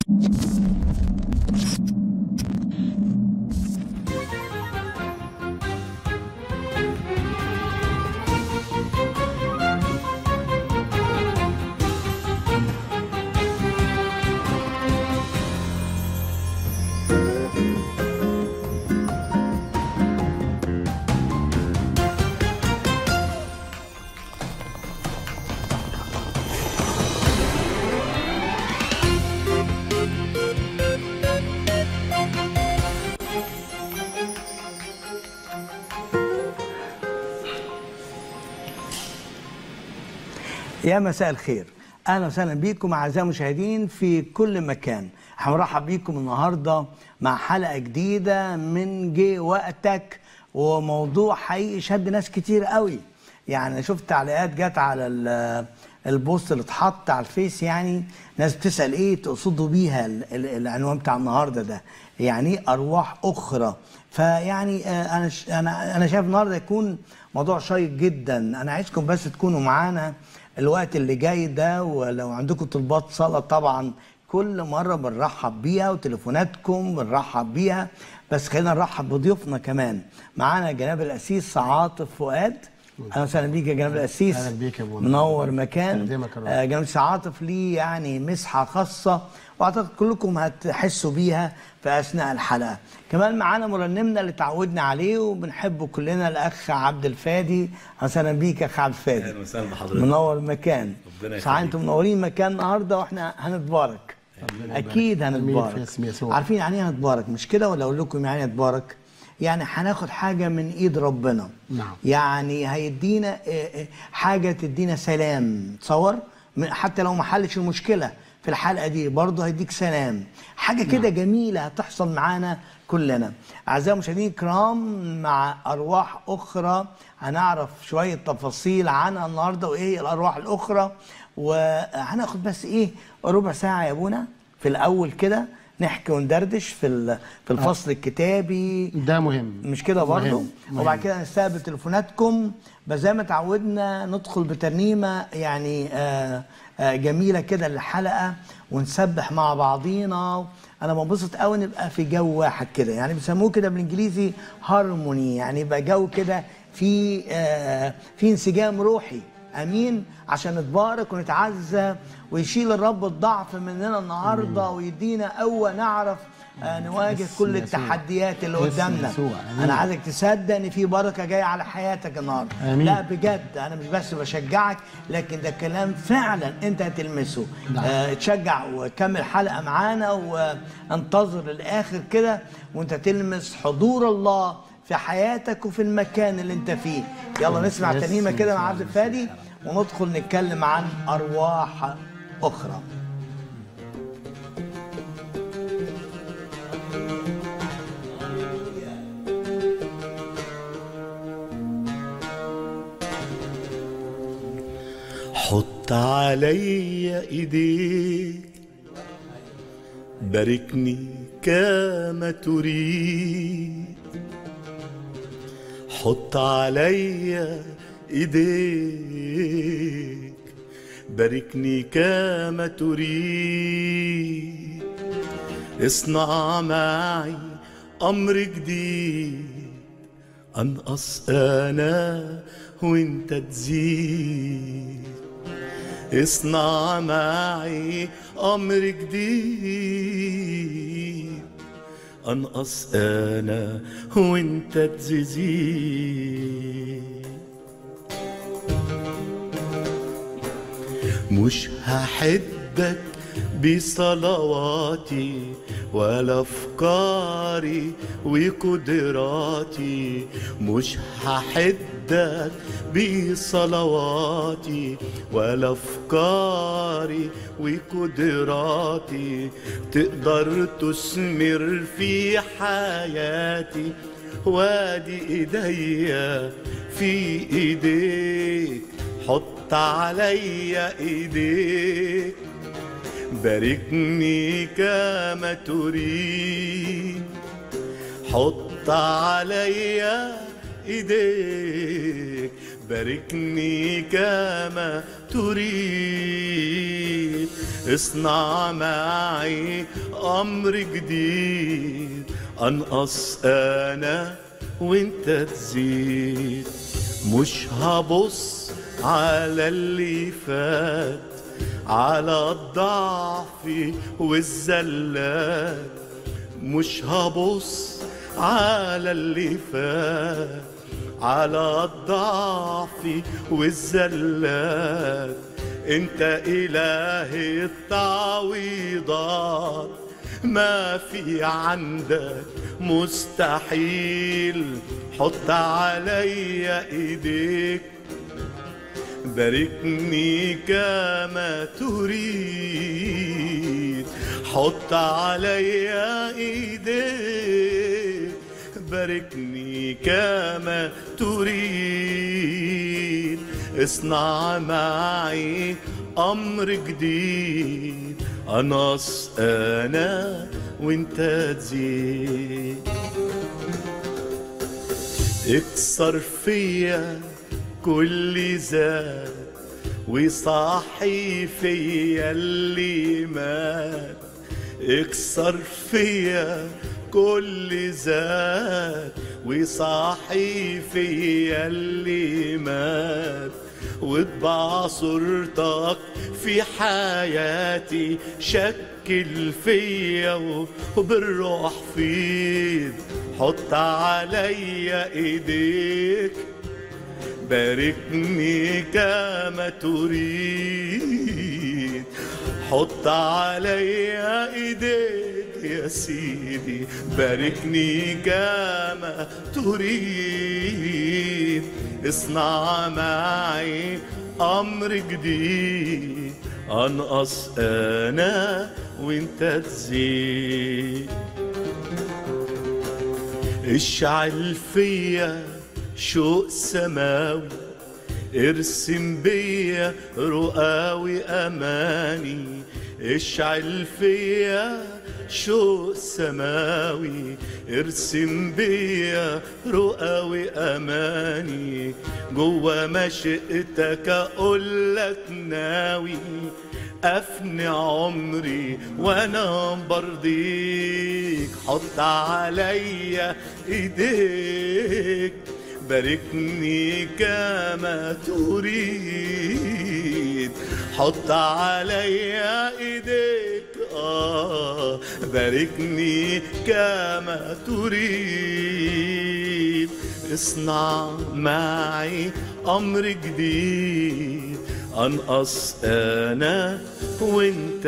يا مساء الخير اهلا وسهلا بيكم اعزائي المشاهدين في كل مكان هنرحب بيكم النهارده مع حلقه جديده من جه وقتك وموضوع حقيقي شد ناس كتير قوي يعني شفت تعليقات جت على ال- البوست اللي اتحط على الفيس يعني ناس بتسال ايه تقصدوا بيها ال- ال- العنوان بتاع النهارده ده يعني ايه ارواح اخرى فيعني آه، انا ش- انا انا شايف النهارده يكون موضوع شيق جدا انا عايزكم بس تكونوا معانا الوقت اللي جاي ده ولو عندكم طلبات صلاة طبعا كل مرة بنرحب بيها وتليفوناتكم بنرحب بيها بس خلينا نرحب بضيوفنا كمان معانا جناب الأسيس عاطف فؤاد اهلا وسهلا بيك يا جناب الأسيس أهلا بيك يا أبو منور مكان يخدمك يا رب. آه، جناب الأسيس عاطف ليه يعني مسحة خاصة واعتقد كلكم هتحسوا بيها في اثناء الحلقه كمان معانا مرنمنا اللي تعودنا عليه وبنحبه كلنا الاخ عبد الفادي اهلا وسهلا بيك يا اخ عبد الفادي اهلا وسهلا بحضرتك منور المكان ربنا صحيح يخليك. انتم منورين المكان النهارده واحنا هنتبارك اكيد آمين في هنتبارك اسم يسوع. عارفين يعني ايه هنتبارك مش كده ولا اقول لكم يعني ايه هنتبارك يعني هناخد حاجه من ايد ربنا نعم. يعني هيدينا اه، اه، حاجه تدينا سلام تصور من- حتى لو ما حلش المشكله في الحلقه دي برضه هيديك سلام حاجه كده جميله هتحصل معانا كلنا اعزائي المشاهدين الكرام مع ارواح اخرى هنعرف شويه تفاصيل عنها النهارده وايه الارواح الاخرى وهناخد بس ايه ربع ساعه يا ابونا في الاول كده نحكي وندردش في ال- في الفصل الكتابي ده مهم مش كده برضه مهم. مهم. وبعد كده نستقبل تليفوناتكم بس زي ما تعودنا ندخل بترنيمه يعني آه آه جميله كده للحلقه ونسبح مع بعضينا انا بنبسط قوي نبقى في جو واحد كده يعني بيسموه كده بالانجليزي هارموني يعني يبقى جو كده في آه في انسجام روحي امين عشان نتبارك ونتعزى ويشيل الرب الضعف مننا النهارده ويدينا قوه نعرف آه، نواجه باسم كل يسوع. التحديات اللي باسم قدامنا يسوع. آمين. انا عايزك تصدق ان في بركه جايه على حياتك النهارده آمين. لا بجد انا مش بس بشجعك لكن ده كلام فعلا انت هتلمسه نعم. آه تشجع وكمل حلقه معانا وانتظر للاخر كده وانت تلمس حضور الله في حياتك وفي المكان اللي انت فيه يلا نسمع باسم ترنيمه كده مع يسوع. عبد الفادي وندخل نتكلم عن ارواح اخرى حط علي ايديك باركني كما تريد حط علي ايديك باركني كما تريد اصنع معي امر جديد انقص انا وانت تزيد اصنع معي امر جديد انقص انا وانت تزيد مش هحدك بصلواتي ولا افكاري وقدراتي مش هحدك بصلواتي ولا افكاري وقدراتي تقدر تثمر في حياتي وادي ايديا في ايديك حط عليا ايديك باركني كما تريد حط عليا ايديك باركني كما تريد اصنع معي أمر جديد أنقص أنا وانت تزيد مش هبص على اللي فات على الضعف والزلات مش هبص على اللي فات على الضعف والزلات انت اله التعويضات ما في عندك مستحيل حط عليا ايديك باركني كما تريد حط عليا ايديك باركني كما تريد اصنع معي امر جديد انقص انا وانت تزيد اكسر فيا كل ذات وصاحي فيا اللي مات اكسر فيا كل ذات وصاحي فيا اللي مات واطبع صورتك في حياتي شكل فيا وبالروح فيد حط عليا ايديك باركني كما تريد حط عليا ايديك يا سيدي باركني كما تريد اصنع معي امر جديد انقص انا وانت تزيد اشعل فيا شوق سماوي ارسم بيا رؤاوي اماني اشعل فيا شوق سماوي ارسم بيا رؤاوي اماني جوا مشيئتك اقول لك ناوي افني عمري وانا برضيك حط عليا ايديك باركني كما تريد حط عليا ايديك اه باركني كما تريد اصنع معي امر جديد انقص انا وانت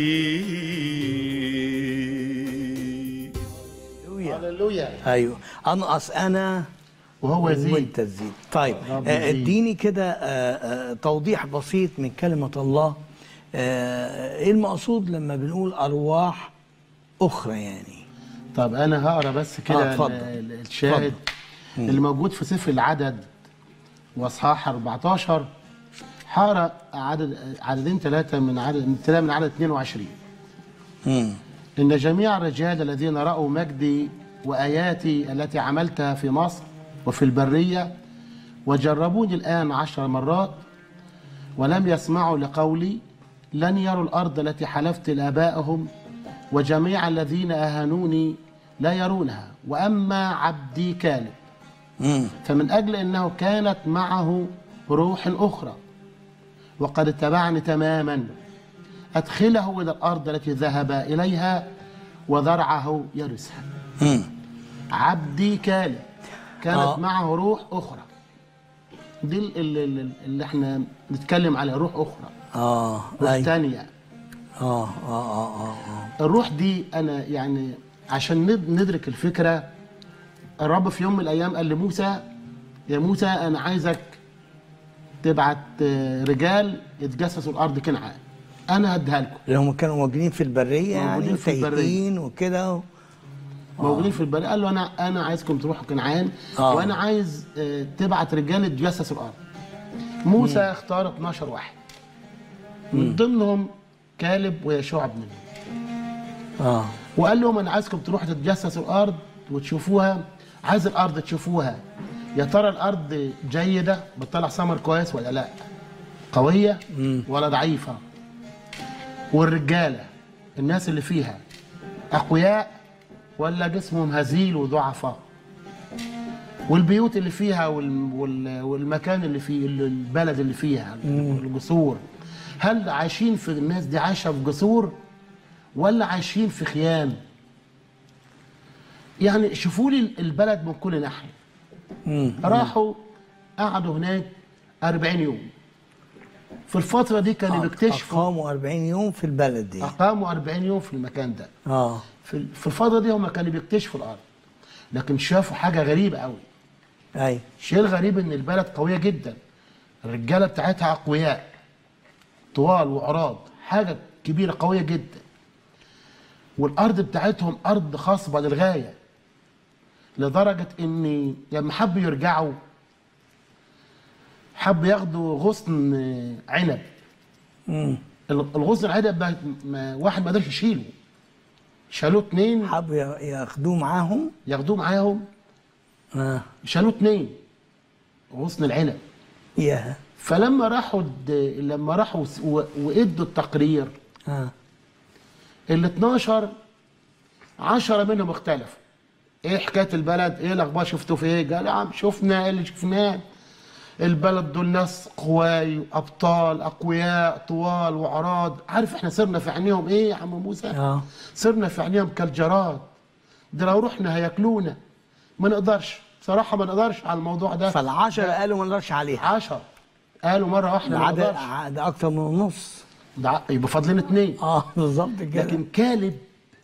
تزيد هللويا ايوه انقص انا وهو يزيد وانت تزيد طيب رب آه، يزيد. اديني كده آه، آه، توضيح بسيط من كلمه الله آه، ايه المقصود لما بنقول ارواح اخرى يعني طب انا هقرا بس آه، كده اتفضل. ال- ال- الشاهد اللي موجود في سفر العدد واصحاح 14 هقرا عدد عددين ثلاثه من عدد من ثلاثه من عدد 22 مم. إن جميع الرجال الذين رأوا مجدي وآياتي التي عملتها في مصر وفي البرية وجربوني الآن عشر مرات ولم يسمعوا لقولي لن يروا الأرض التي حلفت لآبائهم وجميع الذين أهانوني لا يرونها وأما عبدي كالب مم. فمن أجل أنه كانت معه روح أخرى وقد اتبعني تماما أدخله إلى الأرض التي ذهب إليها وذرعه يرثها مم. عبدي كالب كانت آه. معه روح أخرى دي ال- ال- ال- اللي احنا نتكلم عليها روح أخرى اه روح أيوة. تانية اه اه اه اه اه الروح دي أنا يعني عشان ند- ندرك الفكرة الرب في يوم من الأيام قال لموسى يا موسى أنا عايزك تبعت آه، رجال يتجسسوا الأرض كنعان أنا هديها لكم اللي هم كانوا موجودين في البريه يعني موجودين في البرية. تايهين وكده و... موجودين في البرية قال له انا انا عايزكم تروحوا كنعان آه. وانا عايز آه، تبعت رجال يتجسسوا الارض موسى اختار 12 واحد من ضمنهم كالب ويشوع ابنه اه وقال لهم انا عايزكم تروحوا تتجسسوا الارض وتشوفوها عايز الارض تشوفوها يا ترى الارض جيده بتطلع ثمر كويس ولا لا قويه ولا ضعيفه والرجاله الناس اللي فيها اقوياء ولا جسمهم هزيل وضعفاء والبيوت اللي فيها وال... وال... والمكان اللي فيه ال- البلد اللي فيها الجسور هل عايشين في الناس دي عايشه في جسور ولا عايشين في خيام يعني شوفوا لي البلد من كل ناحيه راحوا قعدوا هناك 40 يوم في الفتره دي كانوا بيكتشفوا اقاموا 40 يوم في البلد دي اقاموا 40 يوم في المكان ده اه في في الفتره دي هم كانوا بيكتشفوا الارض لكن شافوا حاجه غريبه قوي اي الشيء الغريب ان البلد قويه جدا الرجاله بتاعتها اقوياء طوال وعراض حاجه كبيره قويه جدا والارض بتاعتهم ارض خصبه للغايه لدرجه ان لما حبوا يرجعوا حبوا ياخدوا غصن عنب امم الغصن العنب ما- ما واحد ما قدرش يشيله شالوه اتنين حبوا يا- ياخدوه معاهم ياخدوه معاهم اه شالوه اتنين غصن العنب يا فلما راحوا د- لما راحوا س- و- وادوا التقرير اه ال 12 10 منهم اختلفوا ايه حكايه البلد ايه الاخبار شفتوا في ايه قال يا عم شفنا إيه اللي شفناه البلد دول ناس قواي ابطال اقوياء طوال وعراض عارف احنا صرنا في عينيهم ايه يا عم موسى اه صرنا في عينيهم كالجراد ده لو رحنا هياكلونا ما نقدرش بصراحه ما نقدرش على الموضوع ده فالعشرة قالوا ما نقدرش عليها عشر قالوا مره واحده ده ما عدد نقدرش ده اكتر من النص ده ع- يبقى فاضلين اتنين اه بالظبط كده لكن كالب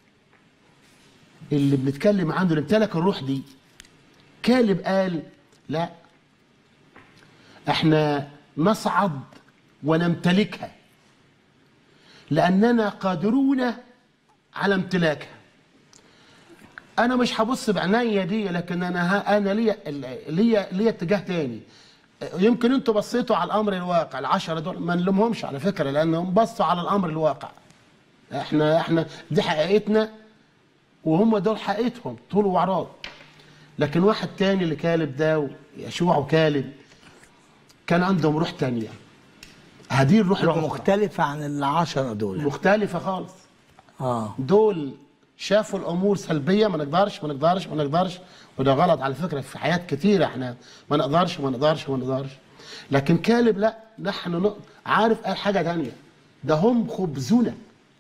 اللي بنتكلم عنه اللي امتلك الروح دي كالب قال لا احنا نصعد ونمتلكها لاننا قادرون على امتلاكها انا مش هبص بعينيا دي لكن انا ها انا ليا ليا ليا اتجاه تاني يمكن انتوا بصيتوا على الامر الواقع العشره دول ما نلومهمش على فكره لانهم بصوا على الامر الواقع احنا احنا دي حقيقتنا وهم دول حقيقتهم طول وعراض لكن واحد تاني اللي كالب ده يشوع وكالب كان عندهم روح تانية هذه الروح روح الأخرى مختلفة عن العشرة دول مختلفة خالص اه دول شافوا الامور سلبيه ما نقدرش ما نقدرش ما نقدرش وده غلط على فكره في حياه كتيره احنا ما نقدرش ما نقدرش ما نقدرش لكن كالب لا نحن نق... عارف قال حاجه تانية ده هم خبزنا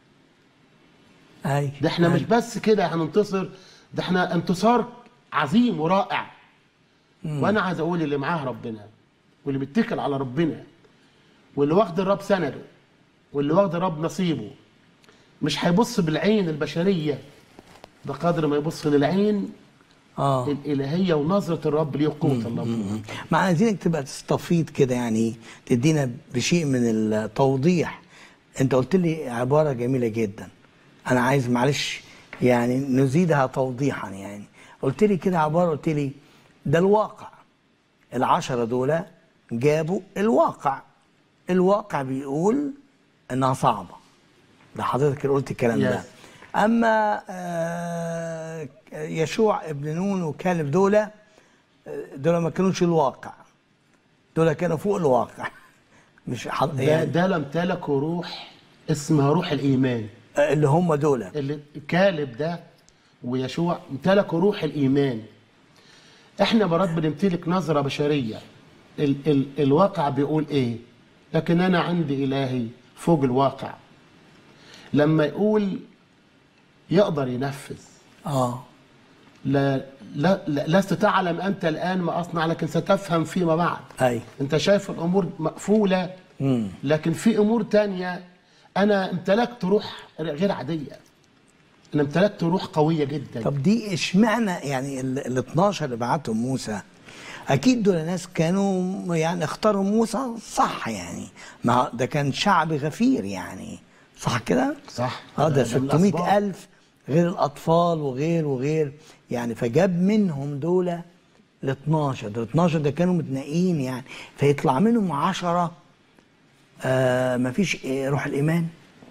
اي ده احنا أي. مش بس كده هننتصر ده احنا انتصار عظيم ورائع وانا عايز اقول اللي معاه ربنا واللي متكل على ربنا واللي واخد الرب سنده واللي واخد الرب نصيبه مش هيبص بالعين البشريه بقدر ما يبص للعين اه الالهيه ونظره الرب ليه قوه الله ما عايزينك تبقى تستفيض كده يعني تدينا بشيء من التوضيح انت قلت لي عبارة جميلة جدا انا عايز معلش يعني نزيدها توضيحا يعني قلت لي كده عبارة قلت لي ده الواقع العشرة دول جابوا الواقع الواقع بيقول انها صعبة ده حضرتك اللي قلت الكلام ده Yes. اما آه، يشوع ابن نون وكالب دول آه، دول ما كانوش الواقع دول كانوا فوق الواقع مش حض... ده, يعني ده لم تلكوا روح اسمها روح الايمان آه، اللي هم دول اللي كالب ده ويشوع امتلكوا روح الايمان احنا مرات بنمتلك نظره بشريه ال ال الواقع بيقول ايه لكن انا عندي الهي فوق الواقع لما يقول يقدر ينفذ اه لا لا لا- لست تعلم انت الان ما اصنع لكن ستفهم فيما بعد اي انت شايف الامور مقفوله مم. لكن في امور تانية انا امتلكت روح غير عاديه انا امتلكت روح قويه جدا طب دي اشمعنى يعني ال ال 12 اللي بعتهم موسى اكيد دول ناس كانوا يعني اختاروا موسى صح يعني ما ده كان شعب غفير يعني صح كده؟ صح. اه ده ده- ده من 600 الأسباط. ألف غير الأطفال وغير وغير يعني فجاب منهم دول ال 12 دول 12 ده كانوا متنقين يعني فيطلع منهم 10 آه مفيش إيه روح الإيمان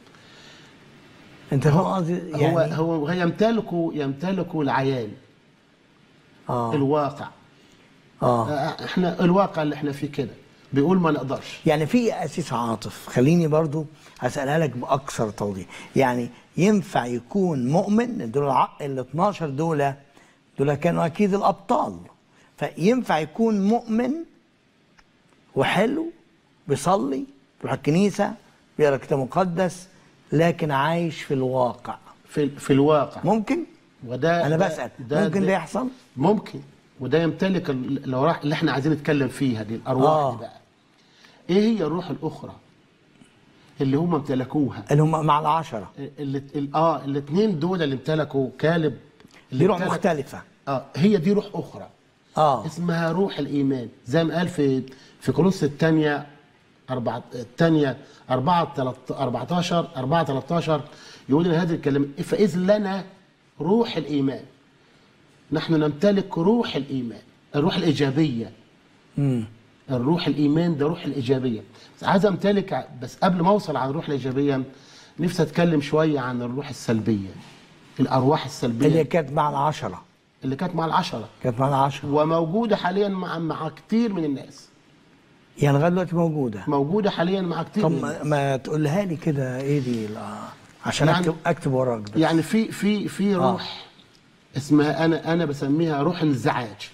أنت فاهم قصدي؟ هو يعني هو يمتلكوا يمتلكوا العيان اه الواقع اه آه، احنا الواقع اللي احنا فيه كده بيقول ما نقدرش يعني في أسيس عاطف خليني برضو أسألها لك بأكثر توضيح يعني ينفع يكون مؤمن دول الع- ال 12 دول دول كانوا أكيد الأبطال فينفع يكون مؤمن وحلو بيصلي بيروح الكنيسة بيقرا كتاب مقدس لكن عايش في الواقع في في الواقع ممكن؟ وده أنا ده- بسأل ممكن ده يحصل؟ ممكن وده يمتلك ال- لو راح اللي احنا عايزين نتكلم فيها دي الارواح آه. دي بقى ايه هي الروح الاخرى اللي هم امتلكوها اللي هم مع العشرة اللي ال- اه الاثنين دول اللي امتلكوا كالب اللي دي روح امتلك- مختلفة اه هي دي روح اخرى اه اسمها روح الايمان زي ما قال في في كولوس الثانيه أربعة الثانيه 4 14 4 13 يقول لنا هذه الكلمه فاذ لنا روح الايمان نحن نمتلك روح الايمان الروح الايجابيه امم الروح الايمان ده روح الايجابيه بس عايز امتلك ع- بس قبل ما اوصل على الروح الايجابيه نفسي اتكلم شويه عن الروح السلبيه الارواح السلبيه اللي كانت مع العشرة اللي كانت مع العشره كانت مع العشرة وموجوده حاليا مع مع كتير من الناس يعني لغايه دلوقتي موجوده موجوده حاليا مع كتير طب من ما, الناس. ما تقولها لي كده ايه دي لا. عشان يعني- اكتب اكتب وراك بس يعني في في في آه. روح اسمها انا انا بسميها روح انزعاج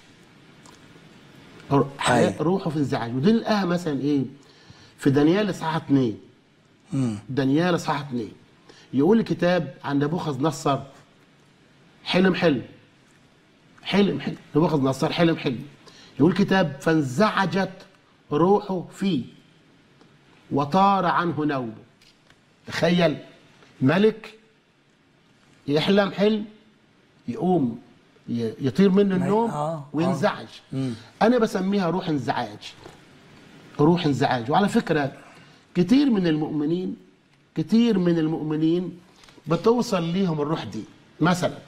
رو- أيوة. روحه في انزعاج ودي نلاقيها مثلا ايه في دانيال اصحاح 2 مم. دانيال اصحاح 2 يقول الكتاب عن نبوخذ نصر حلم حلم حلم حلم نبوخذ نصر حلم حلم يقول الكتاب فانزعجت روحه فيه وطار عنه نومه تخيل ملك يحلم حلم يقوم ي- يطير منه النوم آه، آه. وينزعج مم. انا بسميها روح انزعاج روح انزعاج وعلى فكره كتير من المؤمنين كتير من المؤمنين بتوصل ليهم الروح دي مثلا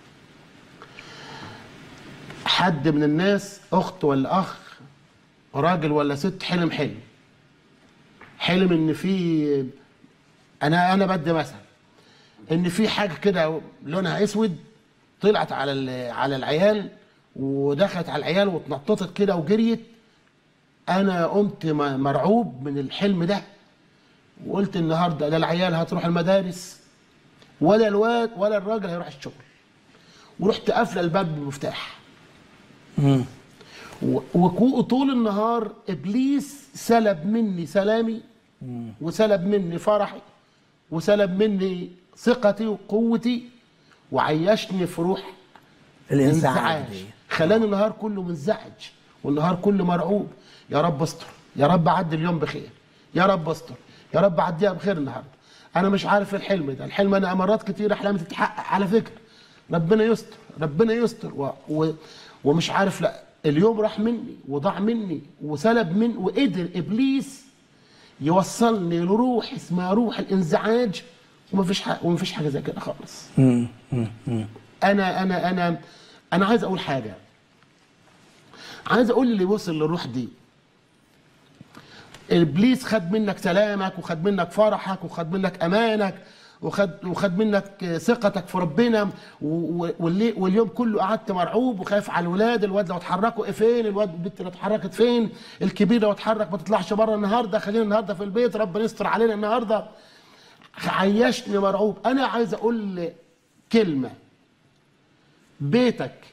حد من الناس اخت ولا اخ راجل ولا ست حلم حلم حلم ان في انا انا بدي مثلا ان في حاجه كده لونها اسود طلعت على ال- على العيال ودخلت على العيال واتنططت كده وجريت انا قمت م- مرعوب من الحلم ده وقلت النهارده لا العيال هتروح المدارس ولا الواد ولا الراجل هيروح الشغل ورحت قافله الباب بمفتاح مم. و- وكو- وطول النهار ابليس سلب مني سلامي وسلب مني فرحي وسلب مني ثقتي وقوتي وعيشني في روح الانزعاج دي خلاني النهار كله منزعج والنهار كله مرعوب يا رب استر يا رب عدي اليوم بخير يا رب استر يا رب عديها بخير النهارده انا مش عارف الحلم ده الحلم انا مرات كتير احلامي تتحقق على فكره ربنا يستر ربنا يستر و... و... ومش عارف لا اليوم راح مني وضاع مني وسلب من وقدر ابليس يوصلني لروح اسمها روح الانزعاج ومفيش حاجه ومفيش حاجه زي كده خالص مم. مم. مم. انا انا انا انا عايز اقول حاجه عايز اقول اللي وصل للروح دي ابليس خد منك سلامك وخد منك فرحك وخد منك امانك وخد وخد منك ثقتك في ربنا و- و- واللي- واليوم كله قعدت مرعوب وخايف على الولاد الواد لو اتحركوا إيه فين الواد البنت لو اتحركت فين الكبير لو اتحرك ما تطلعش بره النهارده خلينا النهارده في البيت ربنا يستر علينا النهارده عيشني مرعوب انا عايز اقول كلمه بيتك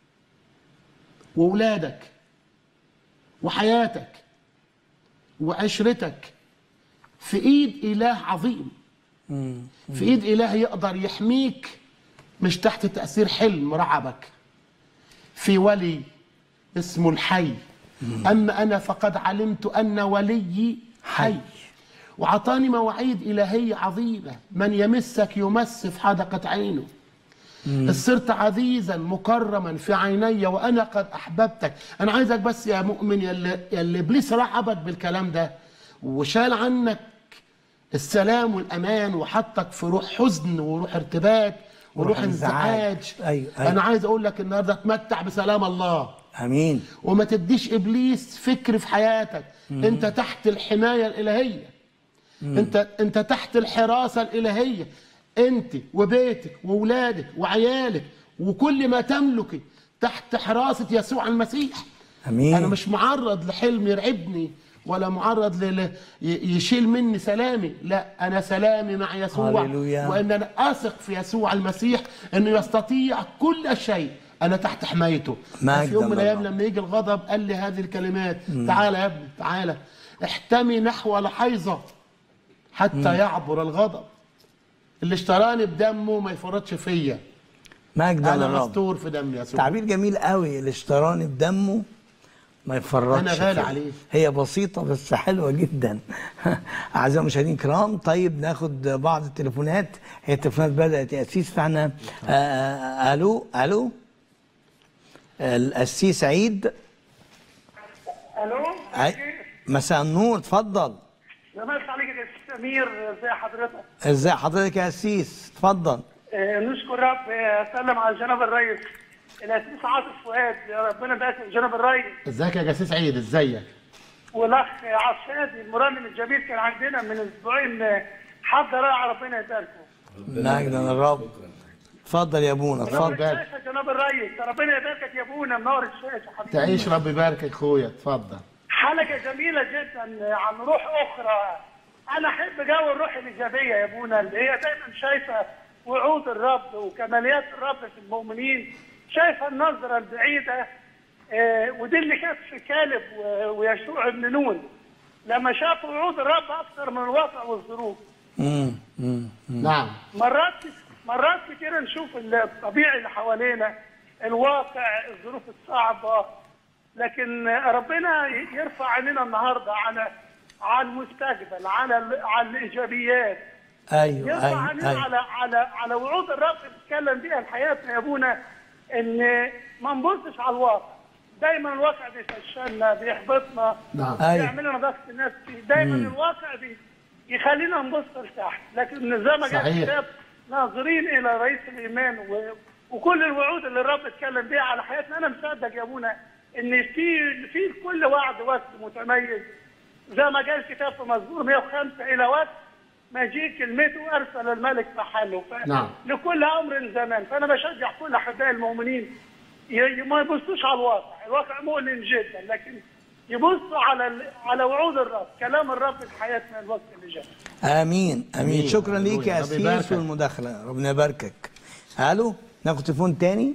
وولادك وحياتك وعشرتك في ايد اله عظيم مم. في ايد اله يقدر يحميك مش تحت تاثير حلم رعبك في ولي اسمه الحي اما انا فقد علمت ان وليي حي حي. وعطاني مواعيد الهيه عظيمه من يمسك يمس في حدقه عينه صرت عزيزا مكرما في عيني وانا قد احببتك انا عايزك بس يا مؤمن يا اللي, يا اللي ابليس رعبك بالكلام ده وشال عنك السلام والامان وحطك في روح حزن وروح ارتباك وروح وروح انزعاج. انزعاج أيوة، أيوة. انا عايز اقول لك النهارده اتمتع بسلام الله امين وما تديش ابليس فكر في حياتك انت تحت الحمايه الالهيه انت انت تحت الحراسه الالهيه انت وبيتك واولادك وعيالك وكل ما تملكي تحت حراسه يسوع المسيح امين انا مش معرض لحلم يرعبني ولا معرض ل... ل- ي- يشيل مني سلامي لا انا سلامي مع يسوع هللويا. وان انا اثق في يسوع المسيح انه يستطيع كل شيء انا تحت حمايته مجداً في يوم من الايام لله. لما يجي الغضب قال لي هذه الكلمات تعالى يا ابني تعالى احتمي نحو لحيظه حتى يعبر الغضب اللي اشتراني بدمه ما يفرطش فيا مجدا انا للرب مستور في دم يسوع تعبير جميل قوي اللي اشتراني بدمه ما يفرطش أنا غالي فيه. عليه. هي بسيطة بس حلوة جدا أعزائي المشاهدين الكرام طيب ناخد بعض التليفونات هي التليفونات بدأت يأسيس فاحنا آه، آه، ألو ألو القسيس عيد الو أي- مساء النور اتفضل مساء عليك يا أستاذ سمير ازي حضرتك ازاي حضرتك يا قسيس اتفضل آه، نشكر رب آه، سلم على جناب الرئيس الاسيس عاطف فؤاد يا ربنا يبارك في جناب الرئيس ازيك يا جاسوس عيد ازيك والاخ عشادي المرنم الجميل كان عندنا من اسبوعين آه، حد رائع ربنا يباركه مجدا للرب اتفضل يا ابونا رب اتفضل يبارك. الشاشه جناب الرئيس ربنا يباركك يا ابونا منور الشاشه حبيبي تعيش رب يبارك اخويا اتفضل حلقه جميله جدا عن روح اخرى انا احب جو الروح الايجابيه يا ابونا اللي هي دايما شايفه وعود الرب وكماليات الرب في المؤمنين شايفه النظره البعيده آه، ودي اللي كانت في كالب و- ويشوع بن نون لما شافوا وعود الرب اكثر من الواقع والظروف مم، مم. نعم مرات مرات كتير نشوف الطبيعي اللي حوالينا الواقع الظروف الصعبة لكن ربنا يرفع عينينا النهارده على على المستقبل على ال- على الايجابيات ايوه يرفع ايوه, عينينا أيوة. على على على وعود الرب اللي بيتكلم بيها لحياتنا يا ابونا ان ما نبصش على الواقع دايما الواقع بيفشلنا بيحبطنا نعم ايوه يعمل لنا ضغط نفسي دايما الواقع بي يخلينا نبص لتحت لكن زي ما جاء صحيح. الكتاب ناظرين الى رئيس الايمان و... وكل الوعود اللي الرب اتكلم بيها على حياتنا انا مصدق يا ابونا ان في في كل وعد وقت متميز زي ما قال الكتاب في مزمور 105 الى وقت مجيء كلمته ارسل الملك محله ف... نعم. لكل امر زمان فانا بشجع كل احبائي المؤمنين ي... ي- ما يبصوش على الواقع الواقع مؤلم جدا لكن يبصوا على ال... على وعود الرب كلام الرب لحياتنا الوقت اللي جاي امين امين أمين. شكرا ليك يا هللويا. رب يباركك. اسيس والمداخله ربنا يباركك الو ناخد تليفون تاني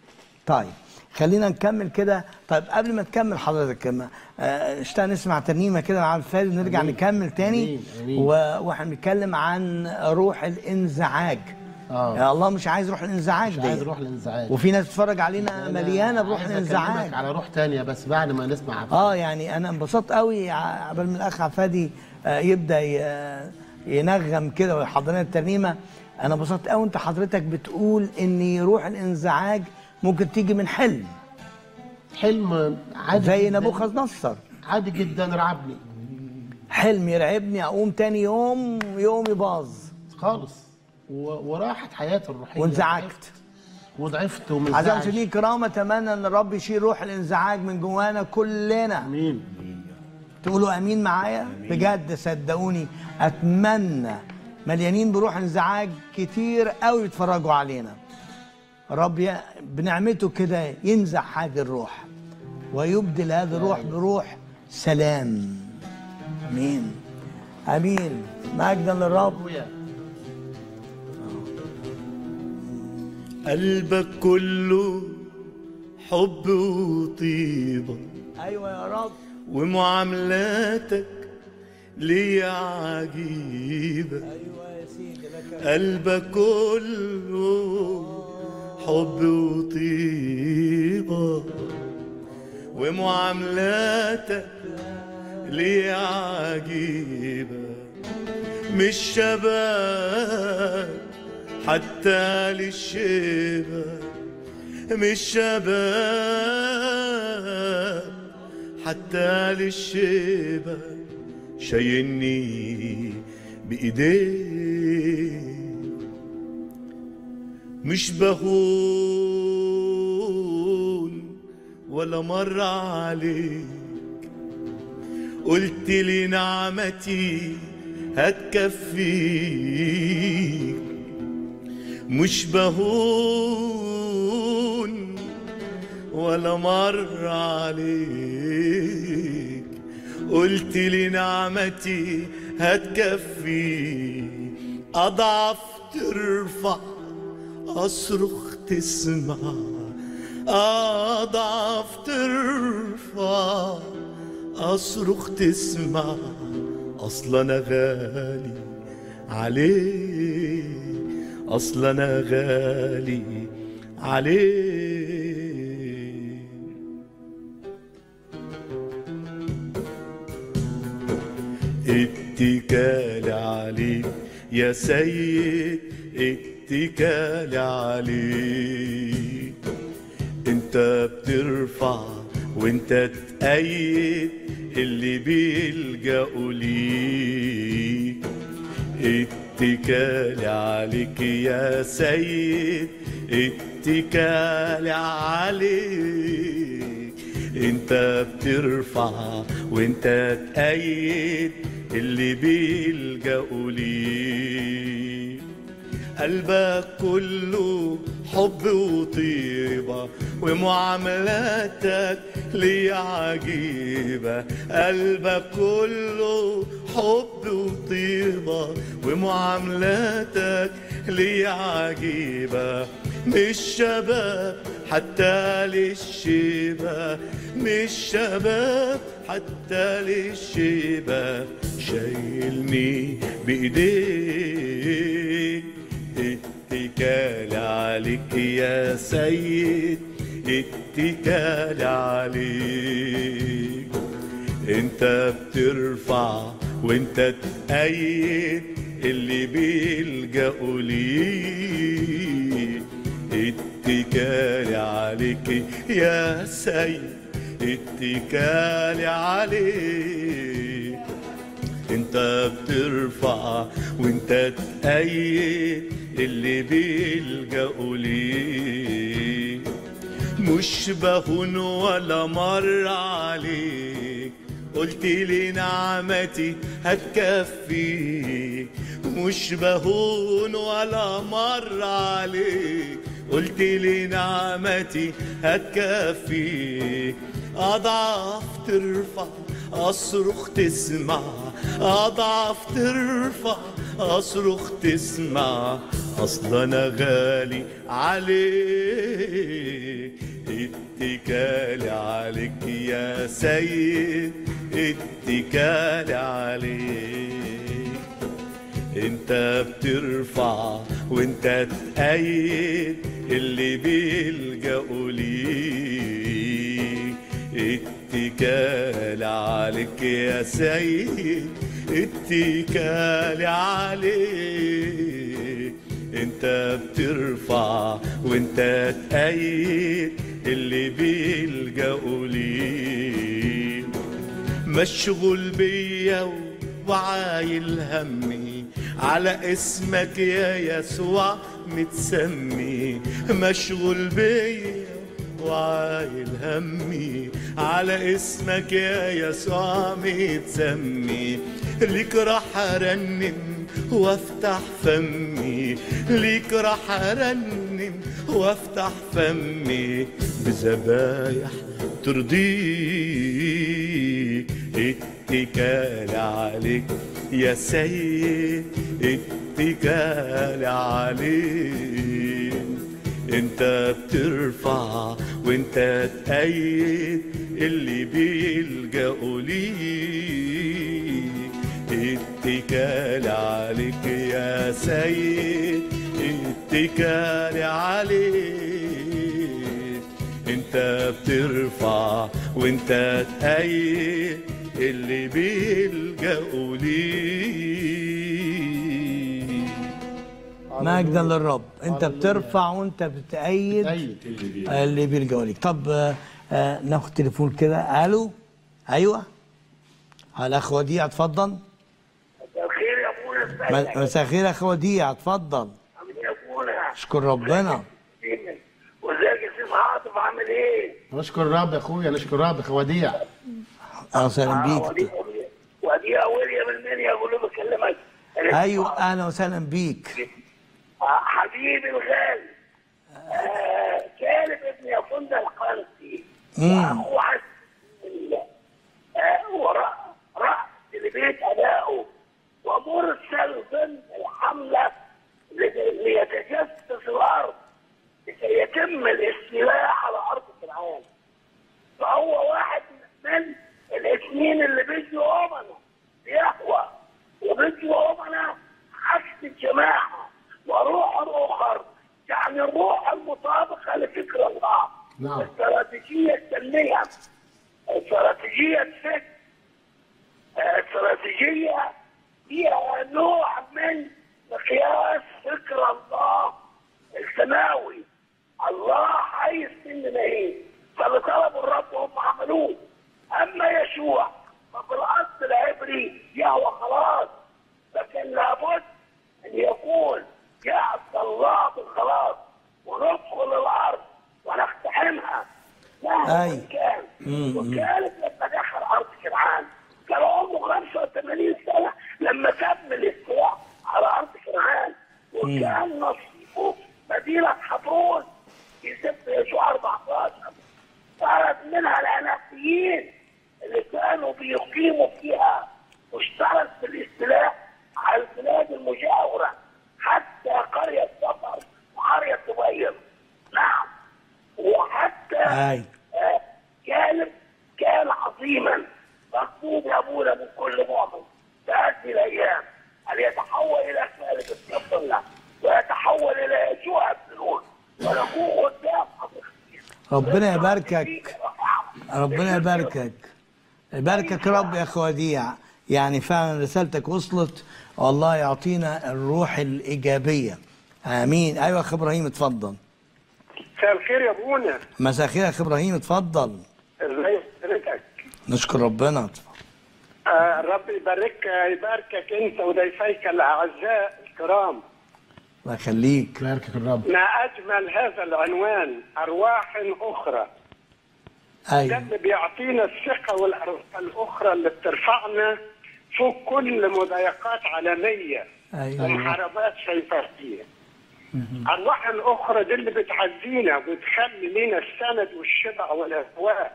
طيب خلينا نكمل كده طيب قبل ما تكمل حضرتك كما آه، اشتاق نسمع ترنيمه كده مع الفادي ونرجع أمين. نكمل تاني أمين. أمين. و... واحنا بنتكلم عن روح الانزعاج آه. يا الله مش عايز روح الانزعاج مش عايز دي روح الانزعاج وفي ناس بتتفرج علينا أنا مليانه بروح عايز الانزعاج أكلمك على روح تانية بس بعد ما نسمع اه يعني انا انبسطت قوي ع- قبل ما الاخ عفادي آه، يبدا ي- آه، ينغم كده ويحضر لنا الترنيمه انا انبسطت قوي انت حضرتك بتقول ان روح الانزعاج ممكن تيجي من حلم حلم عادي زي جداً. نبوخذ نصر عادي جدا رعبني حلم يرعبني اقوم تاني يوم يومي باظ خالص و... وراحت حياتي الروحيه وانزعجت وضعفت اعزائي ومنزعج المشاهدين الكرام اتمنى ان الرب يشيل روح الانزعاج من جوانا كلنا مين تقولوا امين معايا بجد صدقوني اتمنى مليانين بروح انزعاج كتير قوي يتفرجوا علينا رب ي- بنعمته كده ينزع هذه الروح ويبدل هذه الروح بروح سلام امين امين مجدا للرب أبويا. قلبك كله حب وطيبة ايوه يا رب ومعاملاتك ليا عجيبة ايوه يا سيدي لك قلبك كله حب وطيبة ومعاملاتك ليا عجيبة مش شباب حتى للشيبة مش شباب حتى للشيبة شايلني بإيديه مش بهون ولا مرة عليك قلت لي نعمتي هتكفيك مش بهون ولا مرة عليك قلت لي نعمتي هتكفي أضعف ترفع أصرخ تسمع أضعف ترفع أصرخ تسمع أصلا أنا غالي عليك أصلا أنا غالي عليك اتكالي عليك يا سيد اتكالي عليك انت بترفع وانت تأيد اللي بيلجأوا ليك اتكالي عليك يا سيد اتكالي عليك انت بترفع وانت تأيد اللي بيلجأوا ليك قلبك كله حب وطيبة ومعاملاتك لي عجيبة قلبك كله حب وطيبة ومعاملاتك لي عجيبة مش شباب حتى للشيبة مش شباب حتى للشيبة شايلني بإيديك اتكال عليك يا سيد اتكال عليك انت بترفع وانت تأيد اللي بيلجأوا ليك اتكالي عليك يا سيد اتكالي عليك انت بترفع وانت تأيد اللي بيلجأوا ليك مش بهون ولا مر عليك قلت لي نعمتي هتكفيك مش بهون ولا مر عليك قلت لي نعمتي هتكفيك أضعف ترفع أصرخ تسمع أضعف ترفع أصرخ تسمع أصلا أنا غالي عليك اتكالي عليك يا سيد اتكالي عليك انت بترفع وانت تأيد اللي بيلجأوا ليك اتكال عليك يا سيد اتكال عليك انت بترفع وانت تأيد اللي بيلجأوا ليك مشغول بيا وعايل همي على اسمك يا يسوع متسمي مشغول بيا وعايل همي على اسمك يا يسوع متسمي ليك راح ارنم وافتح فمي ليك راح ارنم وافتح فمي بذبايح ترضيك اتكال عليك يا سيد اتكال عليك انت بترفع وانت تأيد اللي بيلجأوا ليك اتكال عليك يا سيد اتكال عليك انت بترفع وانت تأيد اللي بيلجأوا ليك مجدا للرب انت بترفع وانت بتأيد أيد اللي بيلجأوا ليك طب آه، آه، ناخد تليفون كده الو ايوه الاخ وديع اتفضل الخير يا ابونا ازيك؟ م- مساء الخير يا اخ وديع اتفضل عامل ايه يا ابونا؟ اشكر ربنا وازيك يا سيف عاطف عامل ايه؟ نشكر الرب يا اخويا نشكر الرب يا وديع اهلا وسهلا بيك ودي ويليام المنيا يقول له بكلمك ايوه اهلا وسهلا بيك آه، حبيبي الغالي آه، كالب ابن يفند القنصي مم. واخوه حسن آه، وراء يتم الاستيلاء على ارض فرعون فهو واحد من الاثنين اللي بيجوا امنا بيهوى وبيجوا امنا عكس الجماعه وروح اخر يعني الروح المطابقه لفكر الله نعم. استراتيجيه التنميه استراتيجيه فكر استراتيجيه فيها نوع من مقياس فكر الله السماوي الله عايز مننا ايه؟ فاللي طلبوا الرب هم عملوه اما يشوع ففي الاصل العبري يهوى خلاص لكن لابد ان يكون يأتى الله بالخلاص وندخل الارض ونقتحمها مهما أي. كان وكانت لما دخل ارض كنعان كان عمره 85 سنه لما تم الاستواء على ارض كنعان وكان نصيبه مدينه حضرون في سفر يشوع 14 صارت منها العناقيين اللي كانوا بيقيموا فيها واشترك في الاستيلاء على البلاد المجاوره حتى قريه سفر وقريه دبير نعم وحتى أي. آه، كان كان عظيما مكتوب يا ابونا من كل مؤمن تأتي الايام ان يتحول الى ثالث السفر ويتحول الى يشوع بن نون ونكون قدام حضرتك ربنا يباركك ربنا يباركك يباركك رب يا اخو وديع يعني فعلا رسالتك وصلت والله يعطينا الروح الايجابيه امين ايوه يا اخ ابراهيم اتفضل مساء الخير يا ابونا مساء الخير يا اخ ابراهيم اتفضل ازي حضرتك نشكر ربنا اتفضل. آه رب يبارك يباركك انت وضيفيك الاعزاء الكرام الله يخليك باركك الرب ما اجمل هذا العنوان ارواح اخرى ده ايوه اللي بيعطينا الثقه والارواح الاخرى اللي بترفعنا فوق كل مضايقات عالميه ايوه ومحاربات شيطانيه الارواح الاخرى دي اللي بتعزينا وبتخلي لينا السند والشبع والاهواء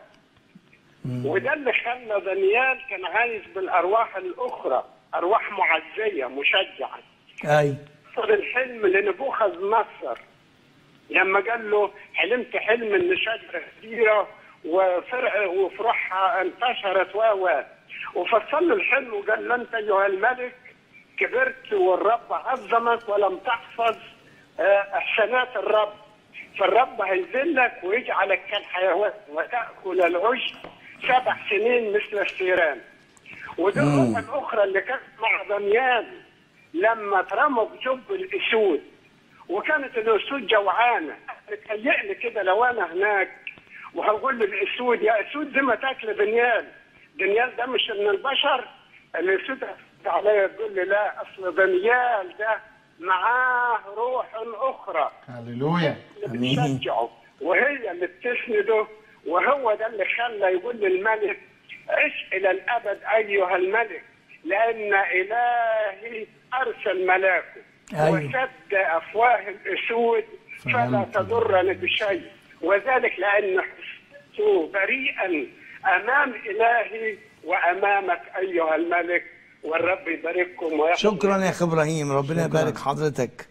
وده اللي خلى دانيال كان عايز بالارواح الاخرى ارواح معزيه مشجعه ايوه صار الحلم لنبوخذ نصر لما قال له حلمت حلم ان شجره كبيره وفرع وفروعها انتشرت و و وفصل له الحلم وقال له انت ايها الملك كبرت والرب عظمك ولم تحفظ آه، احسانات الرب فالرب هيذلك ويجعلك كالحيوان وتاكل العشب سبع سنين مثل الثيران ودي الروح الاخرى اللي كانت مع دانيال لما اترموا بجب الاسود وكانت الاسود جوعانه تهيألي كده لو انا هناك وهقول للاسود يا اسود دي ما تاكل دانيال دانيال ده مش من البشر الاسود هترد عليا تقول لي لا اصل دانيال ده معاه روح اخرى هللويا اللي بتشجعه وهي اللي بتسنده وهو ده اللي خلى يقول للملك عش الى الابد ايها الملك لان الهي ارسل ملاكه أيوة. وسد افواه الاسود فلا فهمت. تضرني بشيء وذلك لان حسيت بريئا امام الهي وامامك ايها الملك والرب يبارككم ويحفظ شكرا يا اخ ابراهيم ربنا شكراً. يبارك حضرتك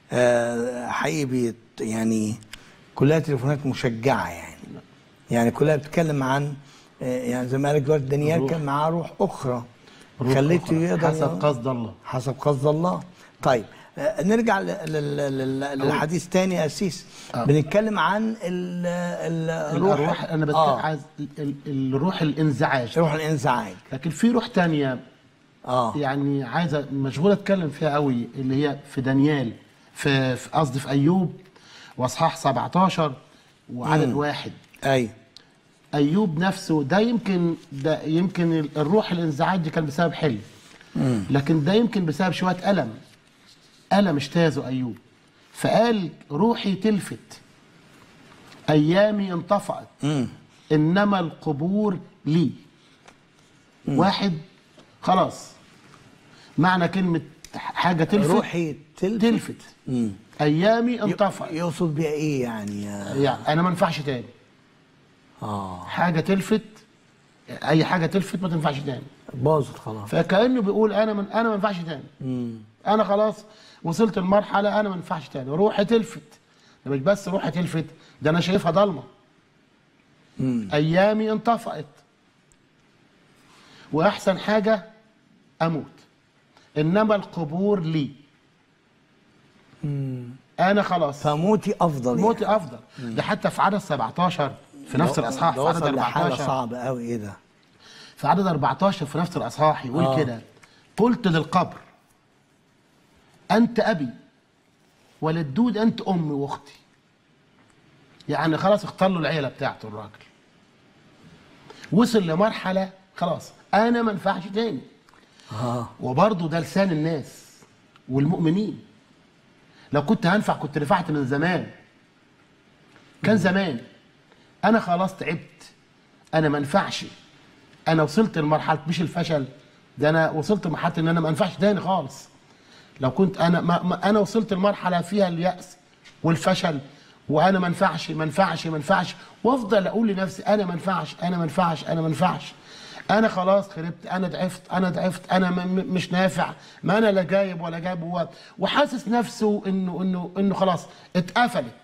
آه، حقيقي بيت- يعني كلها تليفونات مشجعه يعني يعني كلها بتتكلم عن آه، يعني زي ما قالك دلوقتي دانيال روح. كان معاه روح اخرى روح خليته أخرى. يقدر حسب قصد الله حسب قصد الله طيب آه، نرجع ل- ل- ل- ل- للحديث تاني يا أسيس آه. بنتكلم عن ال- ال- الروح الروح انا بتكلم آه. عايز ال- ال- الروح الانزعاج روح الانزعاج لكن في روح تانية اه يعني عايزه مشغوله اتكلم فيها قوي اللي هي في دانيال في في- قصدي في ايوب واصحاح 17 وعدد واحد ايوه ايوب نفسه ده يمكن ده يمكن ال- الروح الانزعاج دي كان بسبب حلم لكن ده يمكن بسبب شويه الم الم اجتازه ايوب فقال روحي تلفت ايامي انطفأت امم انما القبور لي واحد خلاص معنى كلمه حاجه تلفت روحي تلفت تلفت مم. ايامي انطفأت يقصد بيها ايه يعني يا- يعني انا ما ينفعش تاني اه حاجه تلفت اي حاجه تلفت ما تنفعش تاني باظت خلاص فكانه بيقول انا من انا ما ينفعش تاني مم. انا خلاص وصلت لمرحله انا ما ينفعش تاني روحي تلفت ده مش بس روحي تلفت ده انا شايفها ضلمه ايامي انطفأت واحسن حاجه اموت انما القبور لي انا خلاص فموتي افضل يعني. موتي افضل ده حتى في عدد 17 في نفس ده- الاصحاح ده في عدد وصل لحاله 14 صعبه قوي ايه ده في عدد 14 في نفس الاصحاح يقول آه. كده قلت للقبر انت ابي وللدود انت امي واختي يعني خلاص اختار له العيله بتاعته الراجل وصل لمرحله خلاص انا ما ينفعش تاني اه وبرضه ده لسان الناس والمؤمنين لو كنت هنفع كنت رفعت من زمان كان زمان انا خلاص تعبت انا ما انفعش انا وصلت لمرحله مش الفشل ده انا وصلت لمرحله ان انا ما انفعش تاني خالص لو كنت انا ما ما انا وصلت لمرحله فيها الياس والفشل وانا ما انفعش ما انفعش ما انفعش وافضل اقول لنفسي انا ما انفعش انا ما انفعش انا ما انفعش انا خلاص خربت انا ضعفت انا ضعفت انا م- م- مش نافع ما انا لا جايب ولا جايب هو وحاسس نفسه انه انه انه خلاص اتقفلت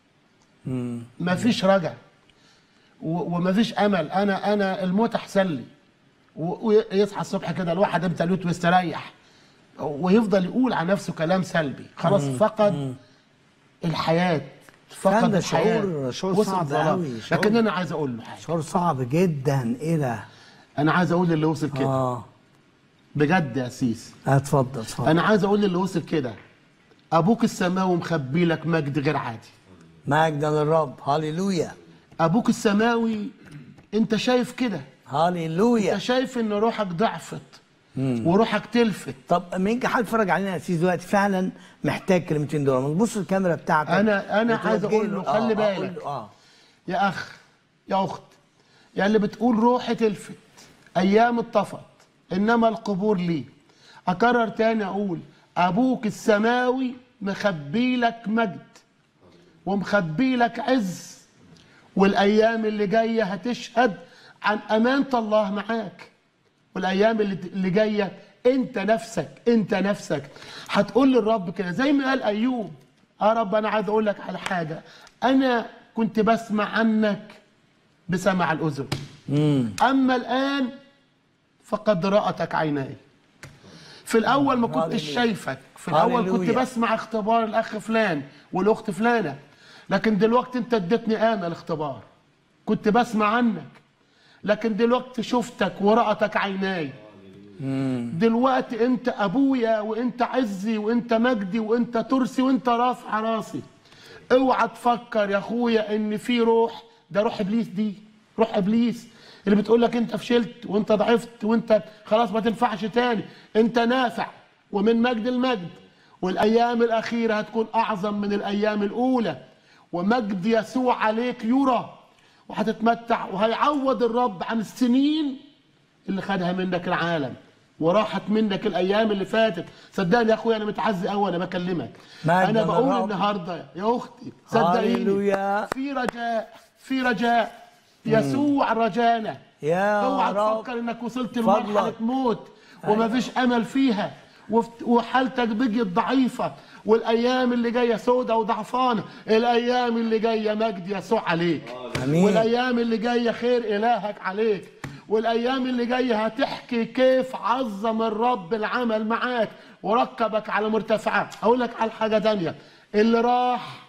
ما فيش رجع و- وما فيش امل انا انا الموت احسن لي و- ويصحى الصبح كده الواحد امتى لوت ويستريح ويفضل يقول عن نفسه كلام سلبي خلاص فقد الحياه فعلا فقد ده الحياه شعور- شعور وصل صعب ظلام. أوي، شعور- لكن انا عايز اقول له حاجه شعور صعب جدا ايه ده انا عايز اقول للي وصل كده اه بجد يا سيس اتفضل اتفضل انا عايز اقول للي وصل كده ابوك السماوي مخبي لك مجد غير عادي مجدا للرب هاليلويا ابوك السماوي انت شايف كده هاليلويا انت شايف ان روحك ضعفت وروحك تلفت طب مين حد اتفرج علينا يا سيدي دلوقتي فعلا محتاج كلمتين دول ما تبص الكاميرا بتاعتك أنا- أنا عايز وتوجه أقول له آه، خلي آه، بالك. قول له، اه يا اخ يا اخت يا اللي بتقول روحي تلفت ايام اتطفت انما القبور لي اكرر تاني اقول ابوك السماوي مخبي لك مجد ومخبي لك عز والايام اللي جايه هتشهد عن امانه الله معاك والايام اللي اللي جايه انت نفسك انت نفسك هتقول للرب كده زي ما قال ايوب اه رب انا عايز اقول لك على حاجه انا كنت بسمع عنك بسمع الاذن اما الان فقد رأتك عيناي في الاول ما كنتش هاليلويا. شايفك في الاول كنت هاليلويا. بسمع اختبار الاخ فلان والاخت فلانه لكن دلوقتي انت اديتني امل اختبار كنت بسمع عنك لكن دلوقتي شفتك ورأتك عيناي دلوقتي انت ابويا وانت عزي وانت مجدي وانت ترسي وانت رافع راسي اوعى تفكر يا اخويا ان في روح ده روح ابليس دي روح ابليس اللي بتقول لك انت فشلت وانت ضعفت وانت خلاص ما تنفعش تاني انت نافع ومن مجد المجد والايام الاخيره هتكون اعظم من الايام الاولى ومجد يسوع عليك يرى وهتتمتع وهيعوض الرب عن السنين اللي خدها منك العالم وراحت منك الايام اللي فاتت صدقني يا اخويا انا متعزي قوي انا بكلمك مجد انا بقول للرب. النهارده يا اختي صدقيني هاليلويا. في رجاء في رجاء يسوع رجانا يا اوعى رب. تفكر انك وصلت فضلك. لمرحله موت وما فيش امل فيها وفت- وحالتك بقت ضعيفه والايام اللي جايه سودة وضعفانه الايام اللي جايه مجد يسوع عليك آمين. والايام اللي جايه خير الهك عليك والايام اللي جايه هتحكي كيف عظم الرب العمل معاك وركبك على مرتفعات اقول لك على حاجه تانية اللي راح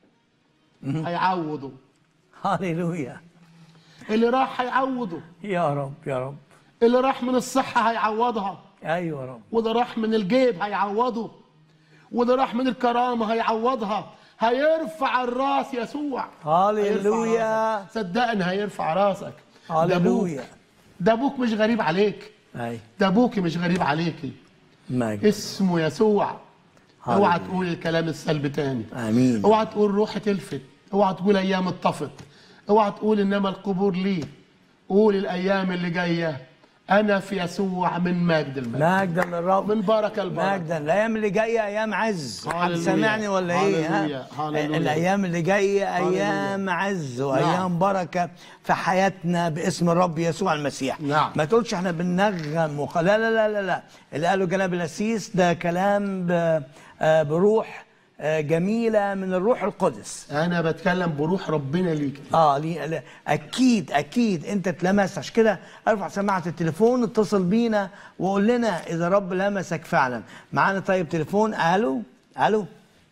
هيعوضه هاليلويا اللي راح هيعوضه يا رب يا رب اللي راح من الصحه هيعوضها ايوه يا رب وده راح من الجيب هيعوضه وده راح من الكرامة هيعوضها هيرفع الراس يسوع هاليلويا. هيرفع راسك. صدقني هيرفع راسك ده أبوك. هاليلويا. ده ابوك مش غريب عليك اي ده ابوك مش غريب عليكي مجد اسمه يسوع هاليلويا. اوعى تقول الكلام السلبي تاني امين اوعى تقول روحي تلفت اوعى تقول ايام اتطفت اوعى تقول انما القبور لي قول الايام اللي جايه انا في يسوع من مجد المجد مجدا للرب من بركه لبركه مجدا الايام اللي جايه ايام عز حد هاليلويا. سامعني ولا ايه هاليلويا. ها هاليلويا. الايام اللي جايه ايام عز وايام بركه في حياتنا باسم الرب يسوع المسيح نعم. ما تقولش احنا بننغم وخ... لا لا لا لا لا اللي قاله جناب الاسيس ده كلام ب... آه، بروح آه، جميله من الروح القدس انا بتكلم بروح ربنا ليك اه لي لا، اكيد اكيد انت اتلمست عشان كده ارفع سماعه التليفون اتصل بينا وقول لنا اذا رب لمسك فعلا معانا طيب تليفون الو الو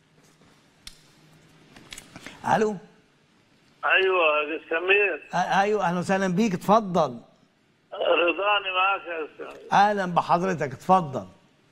الو ايوه يا سمير آه، ايوه اهلا وسهلا بيك اتفضل رضاني معاك يا سمير اهلا بحضرتك اتفضل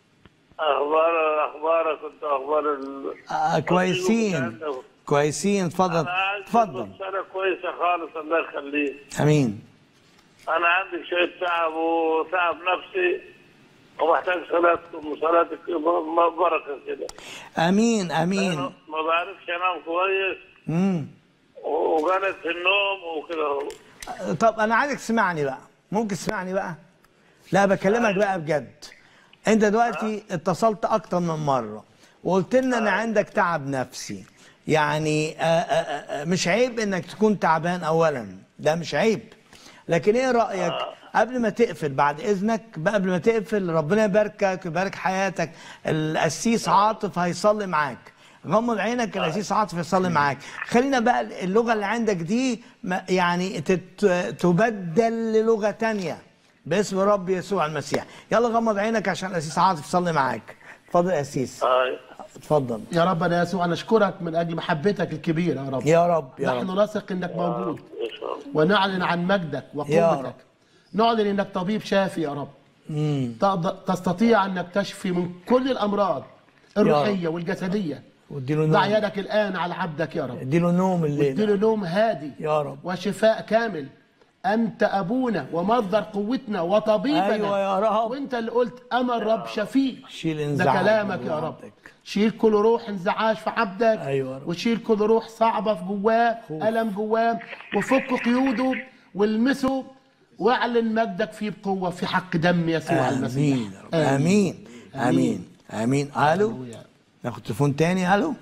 اخبار اخبارك كنت اخبار ال... آه كويسين كويسين اتفضل انا عايز اتفضل سنه كويسه خالص الله يخليك امين انا عندي شويه تعب وتعب نفسي ومحتاج صلاتكم وصلاتك م- بركه كده امين امين أنا ما بعرفش انام كويس امم وغلط في النوم وكده طب انا عايزك تسمعني بقى ممكن تسمعني بقى لا بكلمك بقى بجد انت دلوقتي اتصلت اكتر من مره وقلت لنا ان عندك تعب نفسي يعني آه، آه، آه، مش عيب انك تكون تعبان اولا ده مش عيب لكن ايه رايك قبل ما تقفل بعد اذنك بقى قبل ما تقفل ربنا يباركك ويبارك حياتك القسيس عاطف هيصلي معاك غمض عينك القسيس عاطف يصلي معاك خلينا بقى اللغه اللي عندك دي ما- يعني تت- تبدل للغه تانية باسم رب يسوع المسيح يلا غمض عينك عشان القسيس عاطف يصلي معاك اتفضل يا قسيس آه. اتفضل يا رب انا يسوع نشكرك من اجل محبتك الكبيره يا رب يا رب يا نحن رب نثق انك موجود إن شاء الله. ونعلن عن مجدك يا وقوتك رب. نعلن انك طبيب شافي يا رب مم. تقدر تستطيع انك تشفي من كل الامراض الروحيه والجسديه واديله ضع نوم يدك الان على عبدك يا رب اديله نوم الليل اديله نوم هادي يا رب. وشفاء كامل انت ابونا ومصدر قوتنا وطبيبنا أيوة يا رب. وانت اللي قلت انا الرب شفيك شيل ده انزعاج كلامك من يا رب عبدك. شيل كل روح انزعاج في عبدك أيوة يا رب. وشيل كل روح صعبه في جواه الم جواه وفك قيوده والمسه واعلن مجدك فيه بقوه في حق دم يسوع المسيح امين يا رب. امين امين امين الو هللويا. ناخد تليفون تاني الو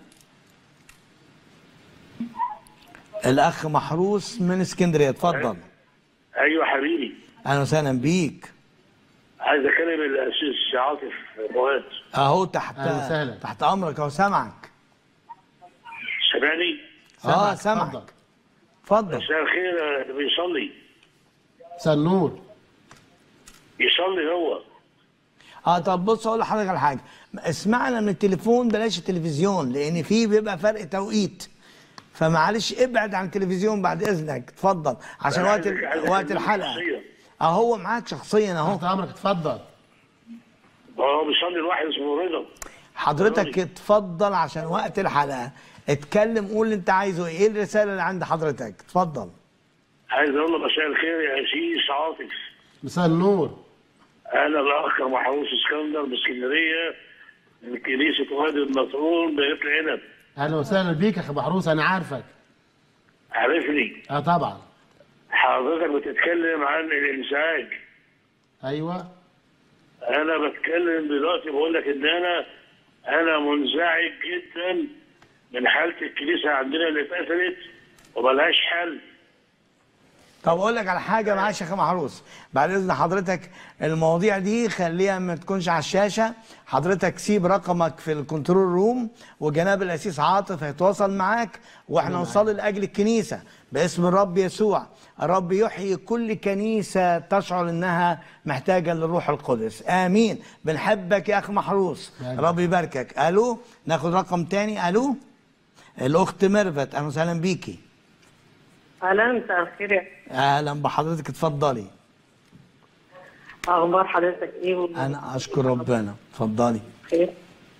الاخ محروس من اسكندريه اتفضل ايوه حبيبي اهلا وسهلا بيك عايز اكلم الاسيس عاطف فؤاد اهو تحت أهلا وسهلا. تحت امرك اهو سامعك سامعني اه سامعك. سامعك اتفضل مساء الخير آه، بيصلي سنور يصلي هو اه طب بص اقول لحضرتك على حاجه اسمعنا من التليفون بلاش التلفزيون لان فيه بيبقى فرق توقيت فمعلش ابعد عن التلفزيون بعد اذنك اتفضل عشان أنا وقت عايزك- عايزك وقت تكلمني الحلقه شخصياً. اهو معاك شخصيا اهو تحت امرك اتفضل هو بيصلي لواحد اسمه رضا حضرتك اتفضل عشان وقت الحلقه اتكلم قول اللي انت عايزه ايه الرساله اللي عند حضرتك اتفضل عايز اقول له مساء الخير يا اسيس عاطف مساء النور انا الاخ محروس اسكندر باسكندريه من كنيسه وادي النطرون بيت العنب اهلا وسهلا بيك يا اخي محروس انا عارفك عارفني اه طبعا حضرتك بتتكلم عن الانزعاج ايوه انا بتكلم دلوقتي بقول لك ان انا انا منزعج جدا من حاله الكنيسه عندنا اللي اتقفلت وملهاش حل طب اقول لك على حاجه معلش يا اخي محروس بعد اذن حضرتك المواضيع دي خليها ما تكونش على الشاشه حضرتك سيب رقمك في الكنترول روم وجناب الاسيس عاطف هيتواصل معاك واحنا نصلي لاجل الكنيسه باسم الرب يسوع الرب يحيي كل كنيسه تشعر انها محتاجه للروح القدس امين بنحبك يا اخ محروس رب يباركك الو ناخد رقم تاني الو الاخت ميرفت اهلا وسهلا بيكي اهلا مساء الخير يا اهلا بحضرتك اتفضلي اخبار حضرتك ايه انا اشكر ربنا اتفضلي خير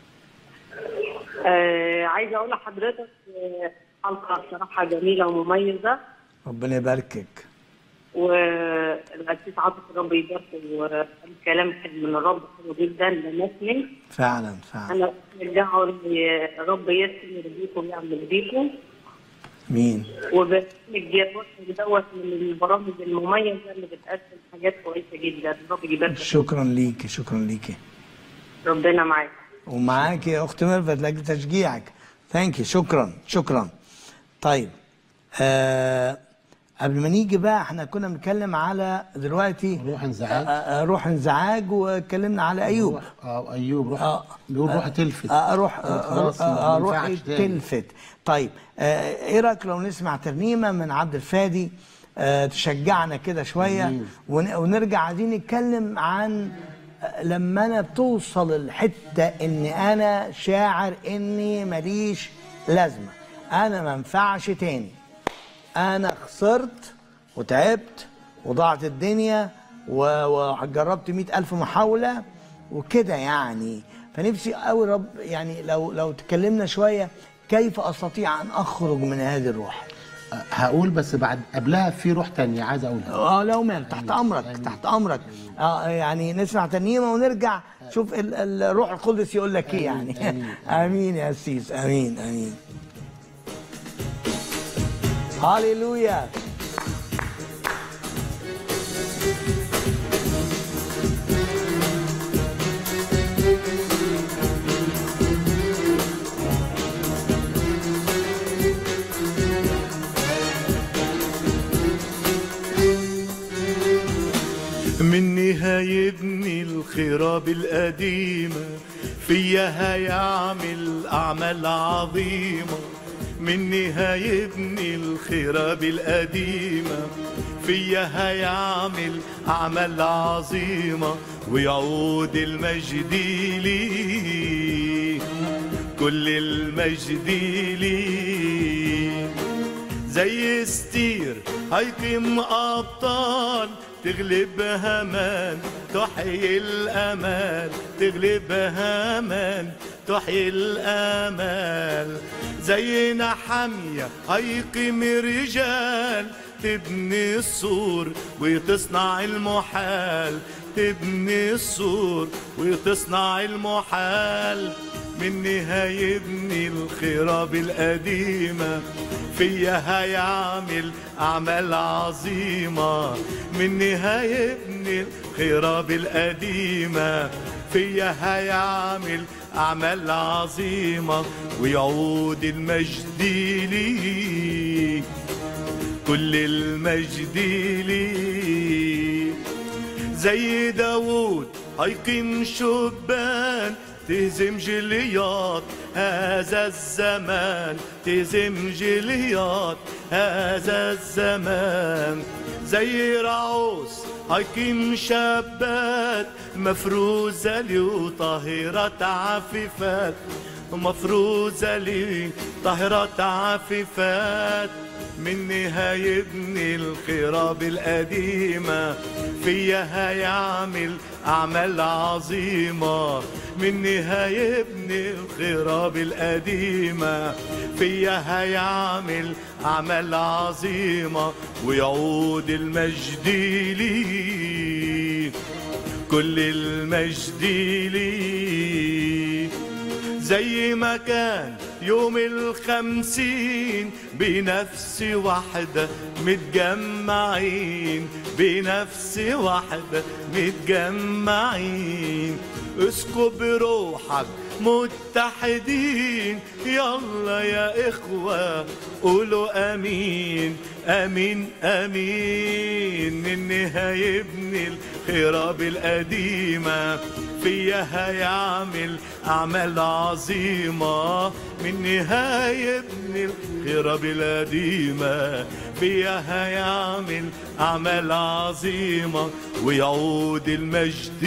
آه عايزه اقول لحضرتك آه، حلقه بصراحه جميله ومميزه ربنا يباركك والقسيس عاطف الرب يباركه والكلام كان من الرب حلو جدا لمسني فعلا فعلا انا بشجعه ان الرب يستمر بيكم ويعمل بيكم مين وبرنامج دوت من البرامج المميزه اللي بتقدم حاجات كويسه جدا الرب يبارك شكرا ليكي شكرا ليكي ربنا معاك ومعاك يا اخت ميرفت لاجل تشجيعك ثانك يو شكرا شكرا طيب آه قبل ما نيجي بقى احنا كنا بنتكلم على دلوقتي روح انزعاج. آه، آه، روح انزعاج واتكلمنا على ايوب روح- اه ايوب روح آه. بيقول روح تلفت آه، روح آه، خلاص آه، ما روح ينفعش تاني. تلفت طيب آه، ايه رايك لو نسمع ترنيمه من عبد الفادي آه، تشجعنا كده شويه ون- ونرجع عايزين نتكلم عن آه، لما انا بتوصل الحته ان انا شاعر اني ماليش لازمه انا ما انفعش تاني انا خسرت وتعبت وضاعت الدنيا و- وجربت مئة ألف محاولة وكده يعني فنفسي قوي رب يعني لو لو تكلمنا شوية كيف أستطيع أن أخرج من هذه الروح آه، هقول بس بعد قبلها في روح تانية عايز اقولها اه لو مال تحت أمرك تحت أمرك آه يعني نسمع ترنيمة ونرجع شوف ال- الروح القدس يقول لك ايه يعني امين يا سيس امين امين هاليلويا مني هيبني الخراب القديمة فيا هيعمل أعمال عظيمة مني هيبني الخراب القديمة فيا هيعمل أعمال عظيمة ويعود المجد لي كل المجد لي زي ستير هيقيم أبطال تغلب همان تحيي الأمال تغلب همان تحيي الأمال زي نحمية هيقيم رجال تبني السور وتصنع المحال تبني السور وتصنع المحال مني هيبني الخراب القديمة فيا هيعمل أعمال عظيمة مني هيبني الخراب القديمة فيا هيعمل أعمال عظيمة ويعود المجد لي كل المجد لي زي داوود هيقيم شبان تهزم جليات هذا الزمان تهزم جليات هذا الزمان زي رعوس هيقيم شابات مفروزة لي وطاهرة عفيفات مفروزة لي طاهرة عفيفات مني هيبني الخراب القديمة فيا هيعمل أعمال عظيمة مني هيبني الخراب القديمة فيا هيعمل أعمال عظيمة ويعود المجد لي كل المجد لي زي ما كان يوم الخمسين بنفس واحدة متجمعين بنفس واحدة متجمعين اسكب روحك متحدين يلا يا إخوة قولوا أمين أمين أمين إني هيبني الخراب القديمة فيا هيعمل أعمال عظيمة مني هيبني الخراب القديمة فيا هيعمل أعمال عظيمة ويعود المجد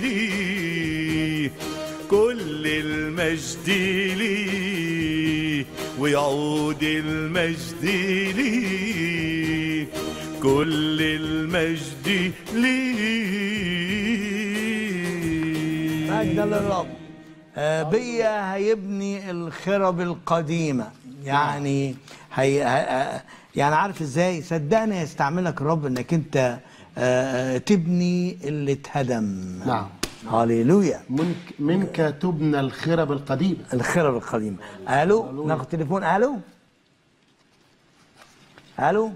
لي كل المجد لي ويعود المجد لي كل المجد لي مجدا للرب آه، بيا هيبني الخرب القديمة يعني هي ه- يعني عارف ازاي صدقني هيستعملك الرب انك انت آه، آه، تبني اللي اتهدم نعم. هاليلويا منك منك تبنى الخرب القديمة الخرب القديمة الو ناخد تليفون الو الو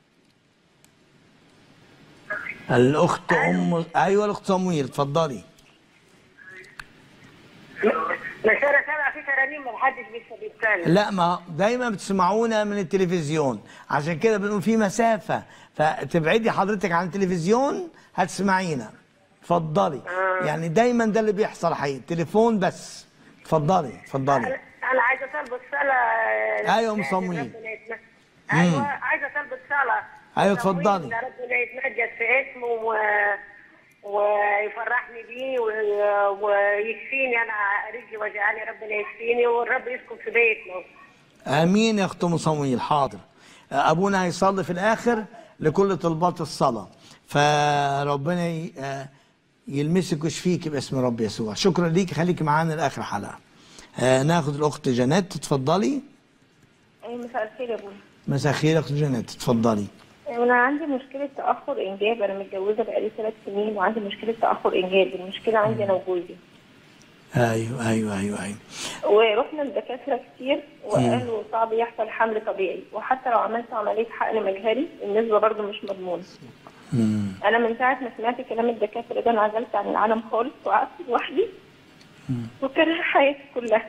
الاخت ام ايوه الاخت صمويل اتفضلي مساء الخير يا في ترانيم ما حدش لسه بيتكلم لا ما دايما بتسمعونا من التلفزيون عشان كده بنقول في مسافة فتبعدي حضرتك عن التلفزيون هتسمعينا اتفضلي يعني دايما ده اللي بيحصل حقيقي تليفون بس اتفضلي اتفضلي انا عايزه طلبة صلاة أيوة، أم صمويل. ربنا يتمجد. ايوه عايزه طلبة صلاة أيوة، صمويل اتفضلي. إن ربنا يتمجد في اسمه و... ويفرحني بيه و... ويشفيني انا رجلي وجعاني ربنا يشفيني والرب يسكن في بيتنا امين يا اخت ام صمويل حاضر ابونا هيصلي في الاخر لكل طلبات الصلاه فربنا ي- آه، يلمسك ويشفيك باسم رب يسوع شكرا ليك خليك معانا لاخر حلقه آه، ناخد الاخت جنات تتفضلي أي مساء الخير يا ابوي مساء الخير يا اخت جنات تتفضلي انا عندي مشكله تاخر انجاب انا متجوزه بقالي ثلاث سنين وعندي مشكله تاخر انجاب المشكله عندي انا وجوزي ايوه ايوه ايوه ايوه ورحنا لدكاتره كتير وقالوا صعب يحصل حمل طبيعي وحتى لو عملت عمليه حقن مجهري النسبه برضو مش مضمونه مم. انا من ساعه ما سمعت كلام الدكاتره ده انعزلت عن العالم خالص وقعدت لوحدي وكره حياتي كلها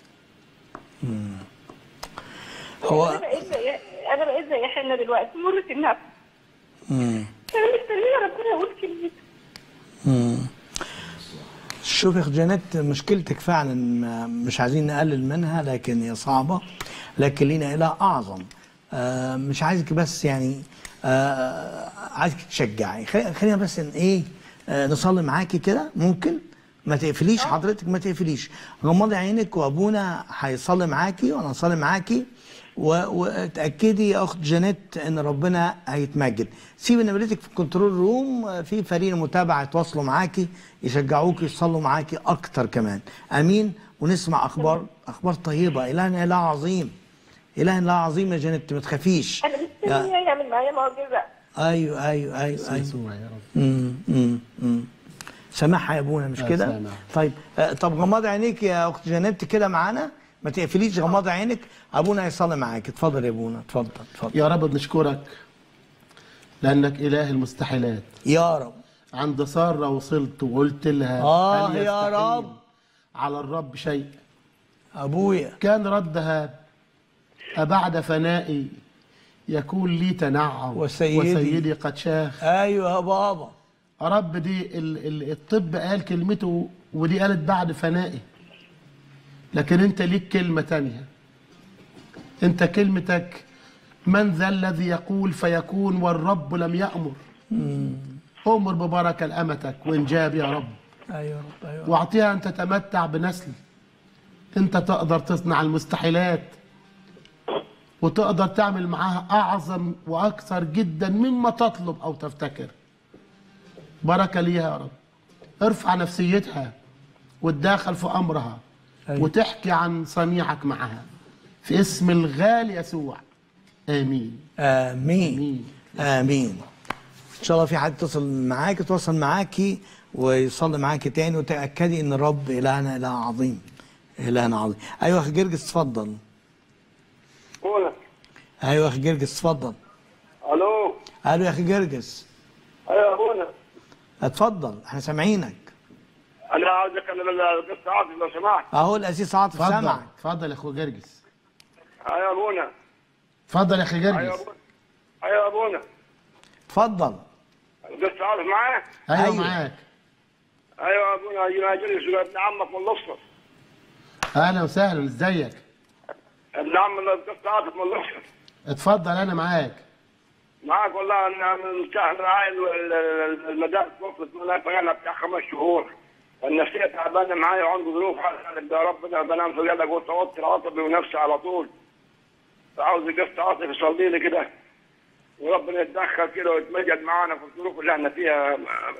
هو انا بقيت زي انا بقيت زي حنا دلوقتي مرة النفس مم. انا مستنيه ربنا يقول كلمته مم. شوف يا اخت جنات مشكلتك فعلا ما- مش عايزين نقلل منها لكن هي صعبه لكن لينا اله اعظم آه، مش عايزك بس يعني آه، عايزك تشجعي خلي- خلينا بس ان ايه آه، نصلي معاكي كده ممكن ما تقفليش حضرتك ما تقفليش غمضي عينك وابونا هيصلي معاكي وانا هصلي معاكي و- وتاكدي يا اخت جانيت ان ربنا هيتمجد سيبي نمرتك في الكنترول روم في فريق متابعه يتواصلوا معاكي يشجعوك يصلوا معاكي اكتر كمان امين ونسمع اخبار اخبار طيبه الهنا اله عظيم الهنا اله عظيم يا جانيت ما تخافيش انا مستنيه يعمل معايا معجزه ايوه ايوه ايوه ايوه يسوع يا رب امم امم امم سامحها يا ابونا مش آه، كده؟ سامح. طيب آه، طب غمضي عينيك يا اخت جانيت كده معانا ما تقفليش غمضي عينك ابونا هيصلي معاك اتفضل يا ابونا اتفضل اتفضل يا رب بنشكرك لانك اله المستحيلات يا رب عند ساره وصلت وقلت لها آه هل يا يستحيل رب. على الرب شيء ابويا كان ردها أبعد فنائي يكون لي تنعم وسيدي. وسيدي قد شاخ ايوه يا بابا يا رب دي ال- ال- الطب قال كلمته ودي قالت بعد فنائي لكن انت ليك كلمة تانية انت كلمتك من ذا الذي يقول فيكون والرب لم يأمر أمر ببركة لأمتك وإنجاب يا رب ايوه يا رب ايوه واعطيها أن تتمتع بنسل أنت تقدر تصنع المستحيلات وتقدر تعمل معاها أعظم وأكثر جدا مما تطلب أو تفتكر بركة ليها يا رب ارفع نفسيتها وتداخل في أمرها أيوة. وتحكي عن صنيعك معها في اسم الغالي يسوع آمين امين آمين امين ان شاء الله في حد يتصل معاك يتواصل معاكي ويصلي معاكي تاني وتاكدي ان الرب الهنا اله عظيم الهنا عظيم ايوه يا اخي جرجس اتفضل قول ايوه يا اخي جرجس اتفضل الو الو يا اخي جرجس ايوه يا ابونا اتفضل احنا سامعينك انا عاوز اكلم القصه عاطف لو سمحت اهو الاسيس عاطف اتفضل سامعك اتفضل يا اخو جرجس ايوه يا ابونا اتفضل يا اخي ايوه يا جرجس ابونا ايوه يا ابونا اتفضل القصه عاطف معايا ايوه أيوة. معاك ايوه يا ابونا يا جلس ابن عمك من الاقصر اهلا وسهلا ازيك ابن عم القصه عاطف من الاقصر اتفضل انا معاك معاك والله انا من شهر عائل المدارس توفت منها بقالها بتاع خمس شهور النفسيه تعبانه معايا وعنده ظروف حالة يا رب انا بنام في الليل اقول توتر عصبي ونفسي على طول فعاوز قصة عاطف يصلي لي كده وربنا يتدخل كده ويتمجد معانا في الظروف اللي احنا فيها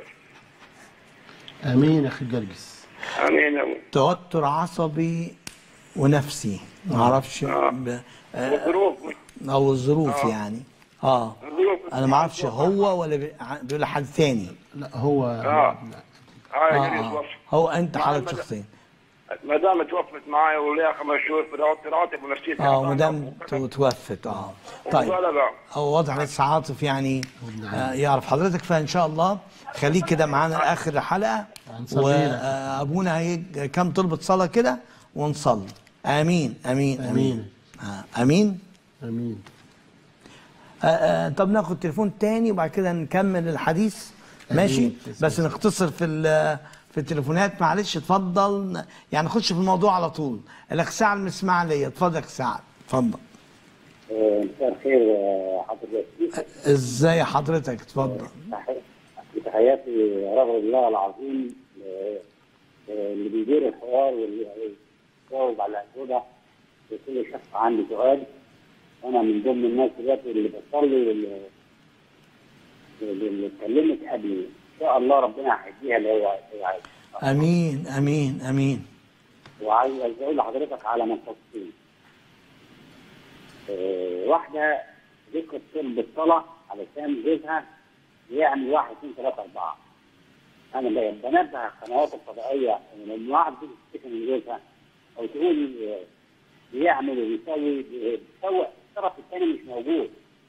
امين يا اخي جرجس امين يا أبو. توتر عصبي ونفسي ما اعرفش ب... آه، والظروف او الظروف يعني اه الظروف انا ما اعرفش هو ولا بي- ع- بيقول حد ثاني لا هو اه آه اه يا آه. جليس هو انت مع حضرتك المدى- شخصيا ما دام توفت معايا وليها خمس شهور في توتر عاطف ونفسيتي اه مدام تو- توفت اه طيب وغلبة. هو واضح لسه عاطف يعني آه يعرف حضرتك فان شاء الله خليك كده معانا لاخر الحلقه هنصلي لك. وابونا هي كام طلبه صلاه كده ونصلي امين امين امين آه، امين امين آه آه طب ناخد تليفون تاني وبعد كده نكمل الحديث ماشي أمين. بس نختصر في ال- في التليفونات معلش اتفضل يعني نخش في الموضوع على طول الاخ سعد من اسماعيليه اتفضل يا اخ سعد اتفضل مساء الخير آه، حضرتك ازاي حضرتك اتفضل تحياتي رجل الله العظيم آه، آه، اللي بيدير الحوار واللي بيجاوب على الاسئله لكل شخص عنده سؤال انا من ضمن الناس دلوقتي اللي بصلي واللي اللي اتكلمت قبلي ان شاء الله ربنا هيديها اللي هو هو عايزه امين امين امين وعايز عايز اقول لحضرتك على منطقتين. آه، واحده ذكرت طلب الصلاه علشان جوزها يعمل واحد اثنين ثلاثه اربعه. انا ب- بنبه القنوات الفضائيه ان لما واحد بيجي يشتكي من جوزها او تقول آه، بيعمل وبيسوي بيسوي الطرف الثاني مش موجود.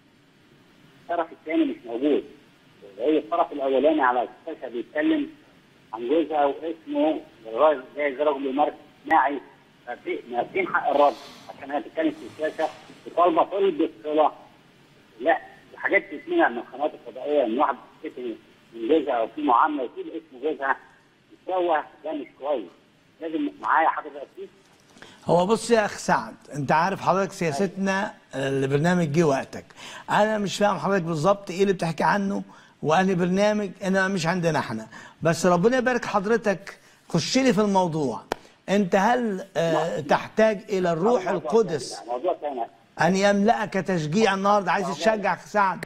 الطرف الثاني مش موجود. هي الطرف الاولاني على الشاشه بيتكلم عن جوزها واسمه الراجل جايز رجل يمارس اجتماعي ماسكين حق الرد عشان هي تتكلم في الشاشه وطالبه طلب الصلاه لا الحاجات تتمنع من القنوات الفضائيه ان واحد يشتكي من جوزها او في معامله يقول اسم جوزها يتسوى ده مش كويس لازم معايا حضرتك فيه هو بص يا اخ سعد انت عارف حضرتك سياستنا البرنامج جه وقتك انا مش فاهم حضرتك بالظبط ايه اللي بتحكي عنه وانهي برنامج انا مش عندنا احنا بس ربنا يبارك حضرتك خش لي في الموضوع انت هل آه تحتاج الى الروح موضوع القدس تاني، موضوع ثاني ان يملأك تشجيع النهارده عايز تشجع اخ سعد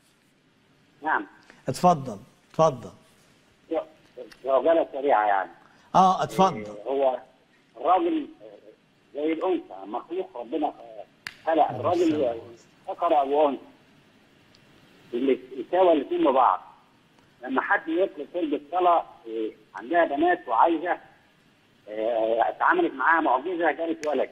نعم اتفضل اتفضل عجاله سريعه يعني اه اتفضل هو الراجل آه، زي الانثى مخلوق ربنا آه، خلق الراجل ذكر وانثى اللي يساوي الاثنين ببعض لما حد يطلب طلب الصلاه آه، عندها بنات وعايزه آه، اتعاملت معاها معجزه جابت ولد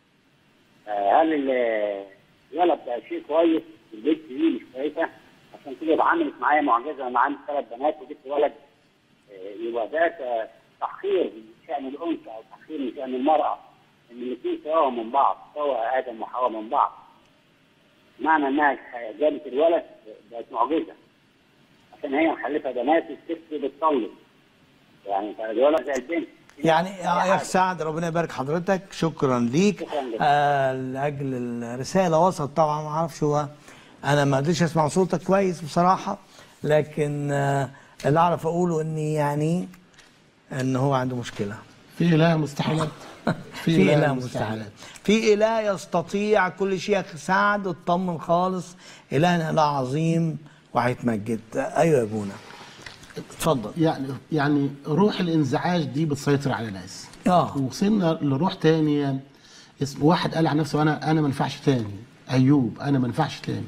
آه، هل ال- الولد ده شيء كويس البنت دي مش كويسه عشان كده اتعاملت معايا معجزه انا عندي ثلاث بنات وجبت ولد آه، يبقى ده ك- تحقير من شان الانثى او تحقير من شان المراه ان الاثنين سواء من بعض سواء ادم وحواء من بعض معنى انها جابت الولد بقت معجزه عشان هي مخلفه بنات الست بتطلق يعني فالولد زي البنت يعني يا يا اخ سعد ربنا يبارك حضرتك شكرا ليك شكراً لك. آه لاجل الرساله وصلت طبعا ما اعرفش هو انا ما قدرتش اسمع صوتك كويس بصراحه لكن آه اللي اعرف اقوله اني يعني ان هو عنده مشكله في اله مستحيلات في اله مستحيلات في اله يستطيع كل شيء يا اخ سعد اطمن خالص الهنا اله عظيم وهيتمجد ايوه يا ابونا اتفضل يعني يعني روح الانزعاج دي بتسيطر على الناس اه وصلنا لروح تانية اسم واحد قال عن نفسه انا انا ما ينفعش تاني ايوب انا ما ينفعش تاني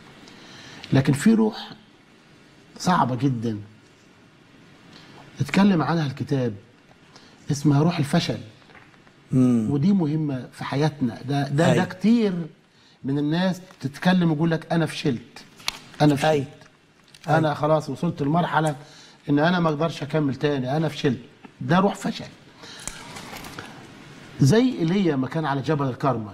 لكن في روح صعبه جدا اتكلم عنها الكتاب اسمها روح الفشل ودي مهمه في حياتنا ده ده أي. ده كتير من الناس تتكلم ويقول لك انا فشلت انا فشلت أي. انا خلاص وصلت لمرحله ان انا ما اقدرش اكمل تاني انا فشلت ده روح فشل زي ايليا ما كان على جبل الكرمل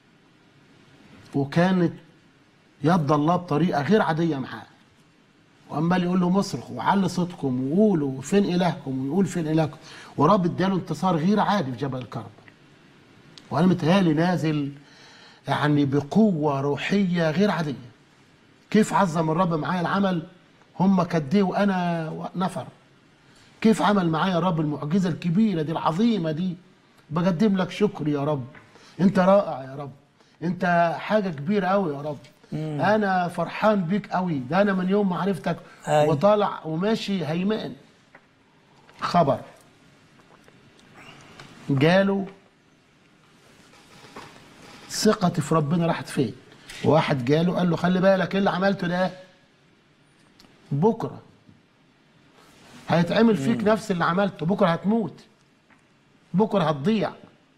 وكانت يد الله بطريقه غير عاديه معاه وعمال يقول له مصرخ وعلي صوتكم وقولوا فين الهكم ويقول فين الهكم ورب اداله انتصار غير عادي في جبل الكرمل وانا متهيألي نازل يعني بقوه روحيه غير عاديه كيف عظم الرب معايا العمل هم كديه وانا نفر كيف عمل معايا الرب المعجزه الكبيره دي العظيمه دي بقدم لك شكر يا رب انت رائع يا رب انت حاجه كبيره قوي يا رب مم. انا فرحان بيك قوي ده انا من يوم ما عرفتك أي. وطالع وماشي هيمان خبر جاله ثقتي في ربنا راحت فين واحد جاله قال له خلي بالك ايه اللي عملته ده بكره هيتعمل فيك نفس اللي عملته بكره هتموت بكره هتضيع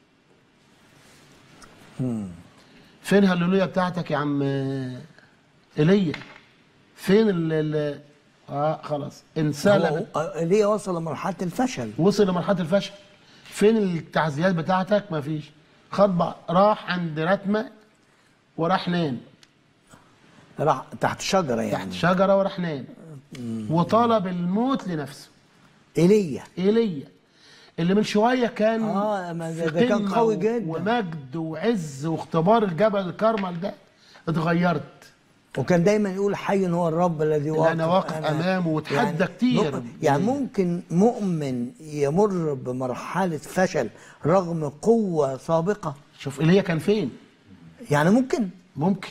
فين هاللوليا بتاعتك يا عم ايليا فين ال ال اه خلاص انسلبت هو ليه وصل لمرحله الفشل وصل لمرحله الفشل فين التعزيات بتاعتك مفيش خد بقى راح عند رتمه وراح نام راح تحت شجره يعني تحت شجره وراح نام وطلب الموت لنفسه ايليا ايليا اللي من شويه كان اه ما ده, في ده كان قمة قوي و- جدا ومجد وعز واختبار الجبل الكرمل ده اتغيرت وكان دايما يقول حي هو الرب الذي واقف انا واقف أنا- امامه وتحدى كتير ممكن يعني ممكن مؤمن يمر بمرحله فشل رغم قوه سابقه شوف ايليا كان فين يعني ممكن ممكن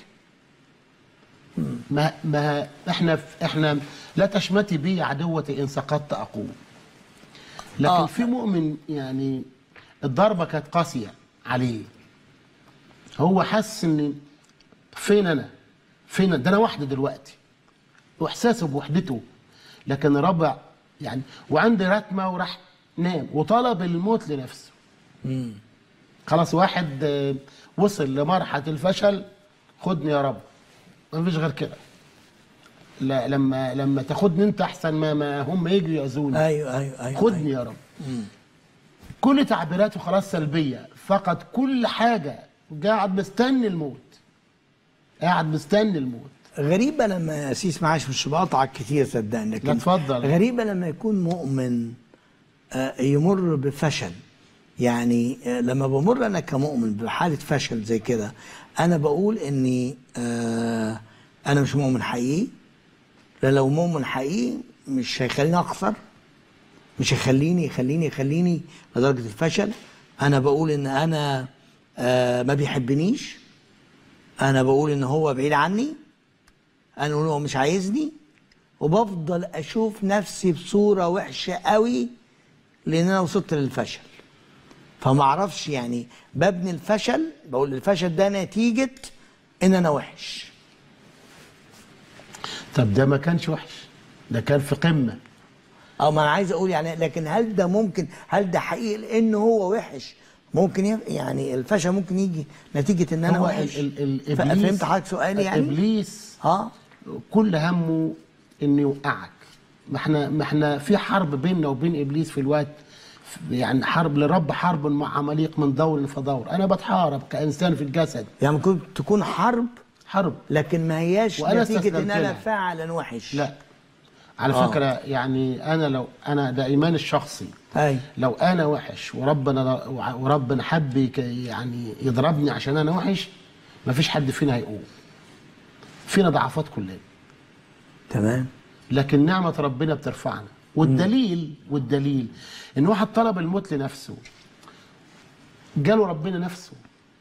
ما ما احنا احنا لا تشمتي بي عدوتي ان سقطت اقوم لكن آه. آه. في مؤمن يعني الضربه كانت قاسيه عليه هو حس ان فين انا فين ده انا وحدي دلوقتي واحساسه بوحدته لكن ربع يعني وعندي رتمه وراح نام وطلب الموت لنفسه خلاص واحد آه، وصل لمرحله الفشل خدني يا رب ما فيش غير كده لا لما لما تاخدني انت احسن ما ما هم يجوا ياذوني ايوه ايوه ايوه خدني يا رب كل تعبيراته خلاص سلبيه فقد كل حاجه قاعد مستني الموت قاعد مستني الموت غريبة لما أسيس معاش مش بقطعك كتير صدقني لكن لا، اتفضل. غريبة لما يكون مؤمن آه، يمر بفشل يعني آه، لما بمر أنا كمؤمن بحالة فشل زي كده أنا بقول إني آه، أنا مش مؤمن حقيقي لا لو مؤمن حقيقي مش هيخليني أخسر مش هيخليني يخليني يخليني لدرجة الفشل أنا بقول إن أنا آه، ما بيحبنيش أنا بقول إن هو بعيد عني انا اقول هو مش عايزني وبفضل اشوف نفسي بصوره وحشه قوي لان انا وصلت للفشل فما اعرفش يعني ببني الفشل بقول الفشل ده نتيجه ان انا وحش طب ده ما كانش وحش ده كان في قمه او ما انا عايز اقول يعني لكن هل ده ممكن هل ده حقيقي لان هو وحش ممكن ي- يعني الفشل ممكن يجي نتيجه ان انا هو وحش ال- ال- ف- الإبليس- فهمت حضرتك سؤالي يعني ابليس اه كل همه انه يوقعك ما احنا ما احنا في حرب بيننا وبين ابليس في الوقت يعني حرب لرب حرب مع عماليق من دور فدور انا بتحارب كانسان في الجسد يعني ممكن تكون حرب حرب لكن ما هياش وأنا نتيجه ان استسلمت انا لها. فعلا وحش لا على آه. فكره يعني انا لو انا ده ايماني الشخصي اي لو انا وحش وربنا وربنا حب يك- يعني يضربني عشان انا وحش مفيش حد فينا هيقوم فينا ضعفات كلنا تمام لكن نعمة ربنا بترفعنا والدليل والدليل ان واحد طلب الموت لنفسه جاله ربنا نفسه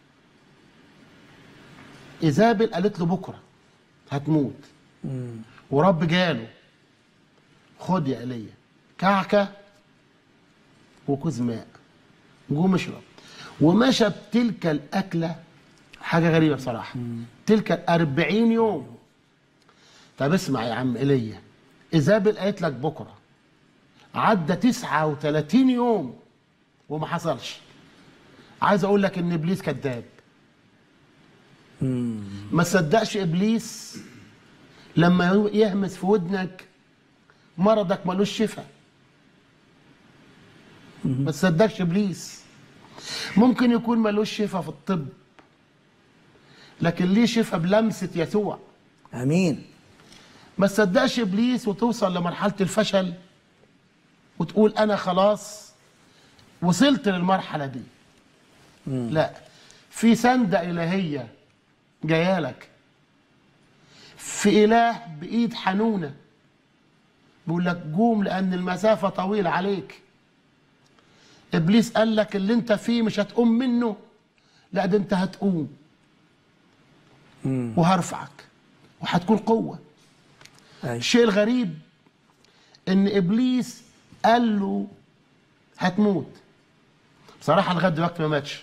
ايزابل قالت له بكره هتموت ورب جاله خد يا ايليا كعكه وكوز ماء قوم اشرب ومشى بتلك الاكله حاجه غريبه بصراحه تلك الأربعين يوم طب اسمع يا عم ايليا ايزابل قالت لك بكره عدى 39 يوم وما حصلش عايز اقول لك ان ابليس كذاب ما تصدقش ابليس لما يهمس في ودنك مرضك ملوش شفاء ما تصدقش ابليس ممكن يكون ملوش شفاء في الطب لكن ليه شفاء بلمسه يسوع امين ما تصدقش ابليس وتوصل لمرحله الفشل وتقول انا خلاص وصلت للمرحله دي لا في سندة إلهية جاية لك في إله بإيد حنونة بيقول لك قوم لأن المسافة طويلة عليك إبليس قال لك اللي أنت فيه مش هتقوم منه لا ده أنت هتقوم وهرفعك وهتكون قوة الشيء الغريب إن إبليس قال له هتموت بصراحة لغاية دلوقتي ما ماتش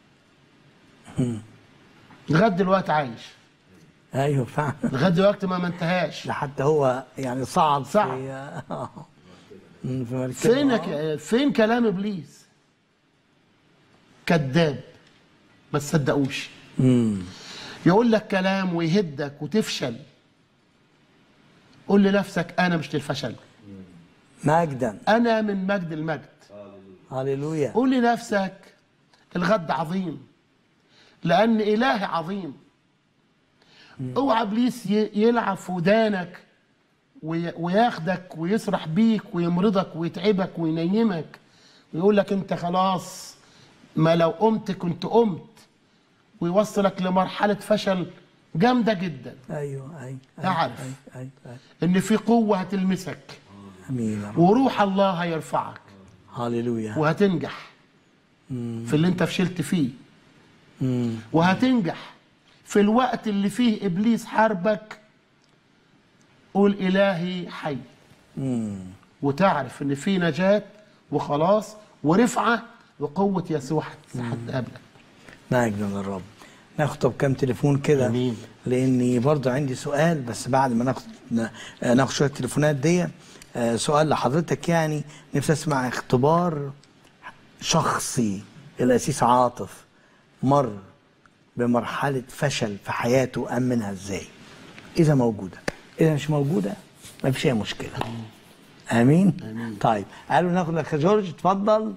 لغايه دلوقتي عايش ايوه فعلا لغايه دلوقتي ما ما انتهاش ده حتى هو يعني صعد صعد. في آه. مم، في مركبه فينك آه. فين كلام ابليس كذاب ما تصدقوش مم. يقول لك كلام ويهدك وتفشل قول لنفسك انا مش للفشل مجدا انا من مجد المجد هللويا قول لنفسك الغد عظيم لأن إله عظيم اوعى ابليس ي- يلعب في ودانك وي- وياخدك ويسرح بيك ويمرضك ويتعبك وينيمك ويقول لك انت خلاص ما لو قمت كنت قمت ويوصلك لمرحلة فشل جامدة جدا ايوه ايوه اعرف ايوه ايوه أيوة. ان في قوة هتلمسك امين يا رب وروح الله هيرفعك هللويا وهتنجح في اللي انت فشلت فيه مم. وهتنجح في الوقت اللي فيه ابليس حاربك قول الهي حي مم. وتعرف ان في نجاة وخلاص ورفعة وقوة يسوع هتقابلك مجدا للرب ناخد طب كام تليفون كده أمين. لاني برضو عندي سؤال بس بعد ما ناخد ناخد شويه التليفونات دي آه، سؤال لحضرتك يعني نفسي اسمع اختبار شخصي الاسيس عاطف مر بمرحله فشل في حياته امنها ازاي اذا موجوده اذا مش موجوده ما فيش اي مشكله امين, أمين. طيب قالوا ناخد الاخ جورج اتفضل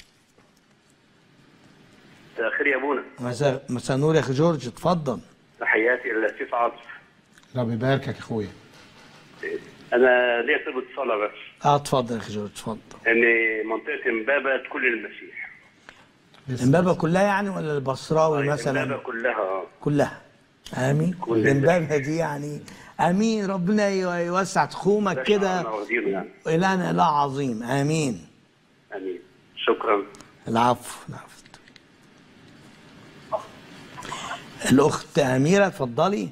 مساء الخير يا ابونا مساء مساء النور يا اخي جورج اتفضل تحياتي للاسيس عاطف رب يباركك يا اخويا انا ليا طلبة صلاة بس اه اتفضل يا اخي جورج اتفضل ان منطقة امبابة تكون المسيح امبابه كلها يعني ولا البصراوي امبابة مثلا كلها اه كلها امين كل امبابه دي يعني امين ربنا يو- يوسع تخومك ده كده شعارنا واخدينه يعني الهنا اله عظيم امين امين شكرا العفو العفو الاخت اميره اتفضلي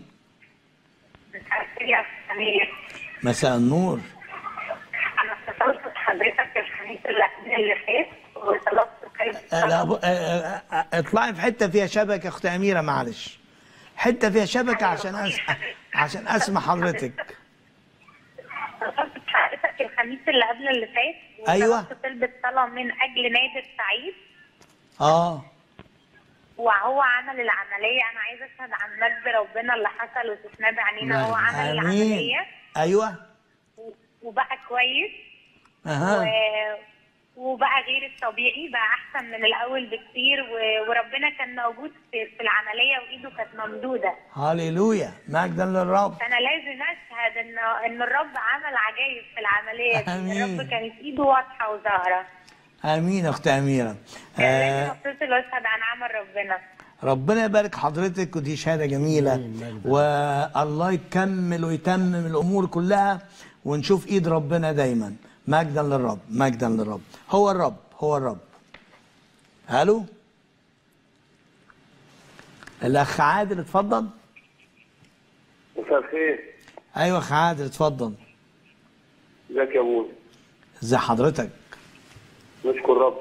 مساء النور انا اتصلت بحضرتك الخميس اللي قبل اللي فات وطلبت قلب آه، لا، أبو- آه، آه، آه، اطلعي في حته فيها شبكه يا اخت اميره معلش حته فيها شبكه عشان أس... عشان اسمع حضرتك اتصلت بحضرتك الخميس اللي قبل اللي فات أيوة. وطلبت طلبة صلاة من اجل نادر سعيد اه وهو عمل العملية أنا عايزة أشهد عن مجد ربنا اللي حصل وشفناه بعينينا هو عمل امين العملية ايوه و- وبقى كويس اها و... وبقى غير الطبيعي بقى أحسن من الأول بكتير و... وربنا كان موجود في... في العملية وإيده كانت ممدودة هللويا مجدا للرب فأنا لازم أشهد إن إن الرب عمل عجائب في العملية دي آمين. الرب كانت إيده واضحة وظاهرة امين يا اخت اميره كان آه لازم أتصل وأشهد عن عمل ربنا ربنا يبارك حضرتك ودي شهاده جميله والله يكمل ويتمم الامور كلها ونشوف ايد ربنا دايما مجدا للرب مجدا للرب هو الرب هو الرب الو الاخ عادل اتفضل مساء الخير ايوه اخ عادل اتفضل ازيك يا ابونا ازي حضرتك نشكر رب